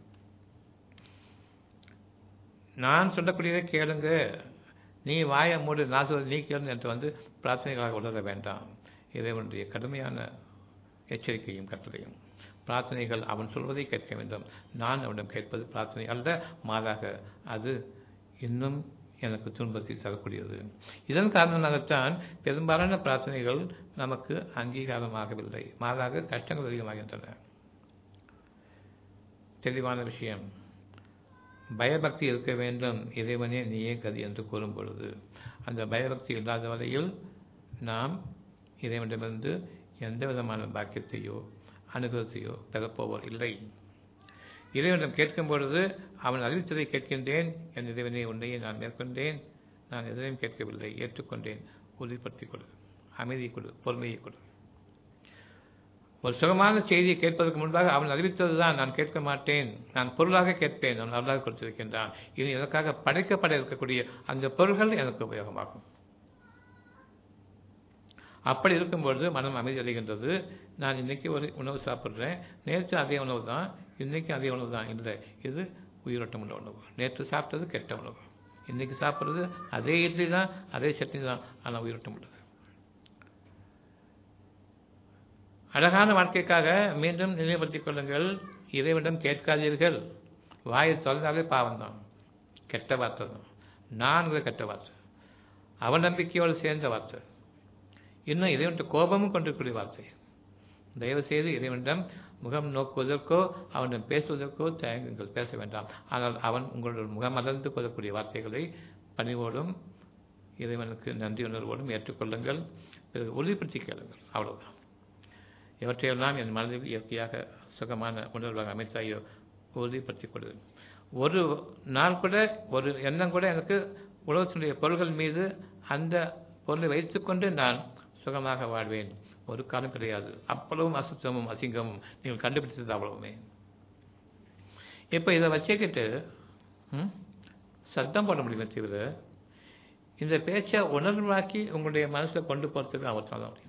நான் சொல்லக்கூடியதை கேளுங்க நீ வாய மூடு நான் சொல்றது நீ கேளு என்று வந்து பிரார்த்தனைகளாக உணர வேண்டாம் இறைவனுடைய கடுமையான எச்சரிக்கையும் கட்டளையும் பிரார்த்தனைகள் அவன் சொல்வதை கேட்க வேண்டும் நான் அவனிடம் கேட்பது பிரார்த்தனை அல்ல மாறாக அது இன்னும் எனக்கு துன்பத்தை தரக்கூடியது இதன் காரணமாகத்தான் பெரும்பாலான பிரார்த்தனைகள் நமக்கு அங்கீகாரமாகவில்லை மாறாக கஷ்டங்கள் அதிகமாகின்றன தெளிவான விஷயம் பயபக்தி இருக்க வேண்டும் இறைவனே நீயே கதி என்று கூறும் பொழுது அந்த பயபக்தி இல்லாத வரையில் நாம் இறைவனிடமிருந்து எந்த விதமான பாக்கியத்தையோ அனுகிரகத்தையோ பெறப்போவோர் இல்லை இறைவனிடம் கேட்கும் பொழுது அவன் அறிவித்ததை கேட்கின்றேன் என் இறைவனை உன்னையே நான் மேற்கொண்டேன் நான் எதையும் கேட்கவில்லை ஏற்றுக்கொண்டேன் உறுதிப்படுத்திக் கொடு அமைதியை கொடு பொறுமையை கொடு ஒரு சுகமான செய்தியை கேட்பதற்கு முன்பாக அவன் அறிவித்தது தான் நான் கேட்க மாட்டேன் நான் பொருளாக கேட்பேன் அவன் அருளாக கொடுத்திருக்கின்றான் இது எனக்காக படைக்கப்பட இருக்கக்கூடிய அந்த பொருள்கள் எனக்கு உபயோகமாகும் அப்படி இருக்கும்பொழுது மனம் அமைதி அடைகின்றது நான் இன்னைக்கு ஒரு உணவு சாப்பிட்றேன் நேற்று அதே உணவு தான் இன்னைக்கு அதே உணவு தான் இல்லை இது உயிரோட்டம் உள்ள உணவு நேற்று சாப்பிட்டது கெட்ட உணவு இன்னைக்கு சாப்பிட்றது அதே இட்லி தான் அதே சட்னி தான் ஆனால் உயிரோட்டம் உள்ளது அழகான வாழ்க்கைக்காக மீண்டும் நினைவுபடுத்திக் கொள்ளுங்கள் இறைவனிடம் கேட்காதீர்கள் வாயை திறந்தாலே பாவம் தான் கெட்ட வார்த்தை தான் நான்கிற கெட்ட வார்த்தை அவநம்பிக்கையோடு சேர்ந்த வார்த்தை இன்னும் இறைவன்ட்டு கோபமும் கொண்டிருக்கக்கூடிய வார்த்தை தயவு செய்து இறைவனிடம் முகம் நோக்குவதற்கோ அவனிடம் பேசுவதற்கோ தயங்குங்கள் பேச வேண்டாம் ஆனால் அவன் உங்களுடைய முகம் மலர்ந்து கொள்ளக்கூடிய வார்த்தைகளை பணிவோடும் இறைவனுக்கு நன்றி உணர்வோடும் ஏற்றுக்கொள்ளுங்கள் பிறகு உறுதிப்படுத்தி கேளுங்கள் அவ்வளவுதான் எவற்றையெல்லாம் என் மனதில் இயற்கையாக சுகமான உணர்வாக அமைத்தாயோ உறுதிப்படுத்திக் கொடு ஒரு நாள் கூட ஒரு எண்ணம் கூட எனக்கு உலகத்தினுடைய பொருள்கள் மீது அந்த பொருளை வைத்துக்கொண்டு நான் சுகமாக வாழ்வேன் ஒரு காலம் கிடையாது அவ்வளவும் அசுத்தமும் அசிங்கமும் நீங்கள் கண்டுபிடித்தது அவ்வளவுமே இப்போ இதை வச்சுக்கிட்டு சத்தம் போட முடியுமே தவிர இந்த பேச்சை உணர்வாக்கி உங்களுடைய மனசில் கொண்டு போகிறதுக்கு அவர்தான் தான் முடியும்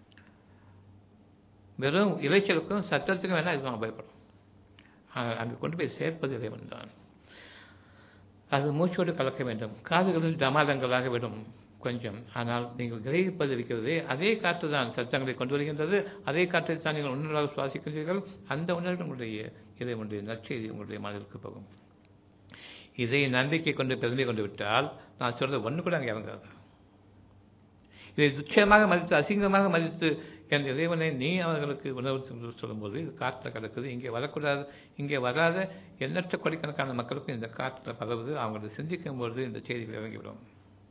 வெறும் இறைச்சலுக்கும் சத்தத்துக்கும் வேணால் இதுதான் பயப்படும் ஆனால் அங்கே கொண்டு போய் சேர்ப்பது இறைவன் தான் அது மூச்சோடு கலக்க வேண்டும் காதுகளில் டமாதங்களாக விடும் கொஞ்சம் ஆனால் நீங்கள் கிரகிப்பது இருக்கிறது அதே காற்று தான் சத்தங்களை கொண்டு வருகின்றது அதே காற்றை தான் நீங்கள் உணர்வாக சுவாசிக்கின்றீர்கள் அந்த உணர்வு உங்களுடைய இதை உங்களுடைய நற்செய்தி உங்களுடைய மனதிற்கு போகும் இதை நம்பிக்கை கொண்டு பெருமை கொண்டு விட்டால் நான் சொல்றது ஒன்று கூட அங்கே இறங்காது இதை துச்சமாக மதித்து அசிங்கமாக மதித்து என் இறைவனை நீ அவர்களுக்கு உணவு சொல்லும்போது இது காற்றில் கிடக்குது இங்கே வரக்கூடாது இங்கே வராத எண்ணற்ற கோடிக்கணக்கான மக்களுக்கும் இந்த காற்றில் பரவுது அவங்களை சிந்திக்கும் பொழுது இந்த செய்திகள் இறங்கிவிடும்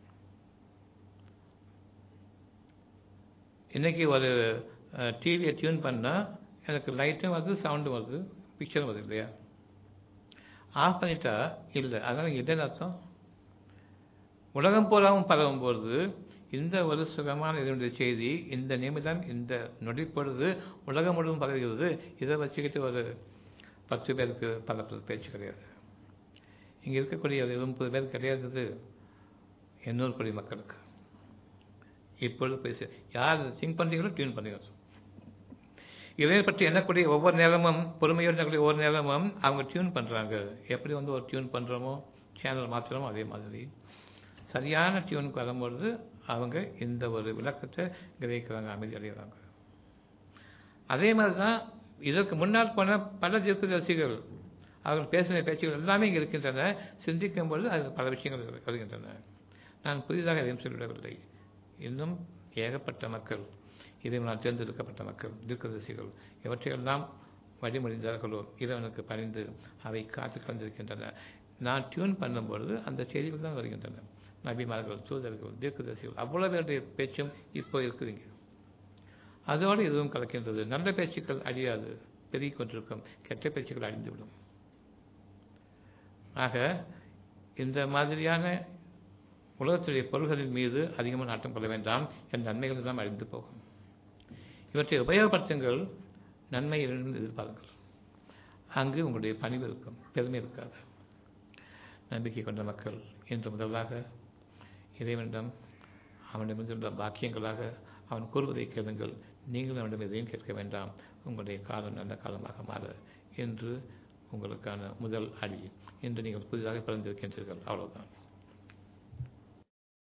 இன்னைக்கு ஒரு டிவியை டியூன் பண்ணால் எனக்கு லைட்டும் வருது சவுண்டும் வருது பிக்சரும் வருது இல்லையா ஆஃப் பண்ணிட்டா இல்லை அதனால் இல்லைன்னு அர்த்தம் உலகம் பூராவும் பரவும் பொழுது இந்த ஒரு சுகமான இதனுடைய செய்தி இந்த நிமிடம் இந்த நொடிப்பொழுது உலகம் முழுவதும் பரவுகிறது இதை வச்சுக்கிட்டு ஒரு பத்து பேருக்கு பரப்புறது பேச்சு கிடையாது இங்கே இருக்கக்கூடிய ஒரு முப்பது பேர் கிடையாது எண்ணூறு கோடி மக்களுக்கு இப்பொழுது பேச யார் திங்க் பண்ணுறீங்களோ டியூன் பண்ணுங்க இதை பற்றி எண்ணக்கூடிய ஒவ்வொரு நேரமும் பொறுமையோடு எண்ணக்கூடிய ஒவ்வொரு நேரமும் அவங்க டியூன் பண்ணுறாங்க எப்படி வந்து ஒரு டியூன் பண்ணுறோமோ சேனல் மாற்றுறோமோ அதே மாதிரி சரியான டியூனுக்கு வரும்பொழுது அவங்க இந்த ஒரு விளக்கத்தை கிரகிக்கிறாங்க அமைதி அடைகிறாங்க அதே மாதிரி தான் இதற்கு முன்னால் போன பல தீர்ப்பு ரசிகர்கள் அவர்கள் பேசின பேச்சுகள் எல்லாமே இங்கே இருக்கின்றன சிந்திக்கும் பொழுது அது பல விஷயங்கள் வருகின்றன நான் புதிதாக எதையும் சொல்லிவிடவில்லை இன்னும் ஏகப்பட்ட மக்கள் இதை நான் தேர்ந்தெடுக்கப்பட்ட மக்கள் தீர்க்கதரிசிகள் இவற்றையெல்லாம் வழிமொழிந்தார்களோ இறைவனுக்கு பணிந்து அவை காத்து கலந்திருக்கின்றன நான் டியூன் பண்ணும்பொழுது அந்த செய்திகள் தான் வருகின்றன நபிமார்கள் தூதர்கள் தீர்க்கதரிசிகள் அவ்வளவு பேருடைய பேச்சும் இப்போ இருக்குதுங்க அதோடு இதுவும் கலக்கின்றது நல்ல பேச்சுக்கள் அழியாது பெருகிக் கொண்டிருக்கும் கெட்ட பேச்சுக்கள் அழிந்துவிடும் ஆக இந்த மாதிரியான உலகத்துடைய பொருள்களின் மீது அதிகமாக நாட்டம் கொள்ள வேண்டாம் என் நன்மைகள் எல்லாம் அழிந்து போகும் இவற்றை உபயோகப்படுத்துங்கள் நன்மையிலிருந்து எதிர்பாருங்கள் அங்கு உங்களுடைய பணிவு இருக்கும் பெருமை இருக்காது நம்பிக்கை கொண்ட மக்கள் இன்று முதலாக இறைவனிடம் அவனிடமிருந்துள்ள பாக்கியங்களாக அவன் கூறுவதை கேளுங்கள் நீங்கள் அவனிடம் எதையும் கேட்க வேண்டாம் உங்களுடைய காலம் நல்ல காலமாக மாற என்று உங்களுக்கான முதல் அடி இன்று நீங்கள் புதிதாக பிறந்திருக்கின்றீர்கள் அவ்வளவுதான்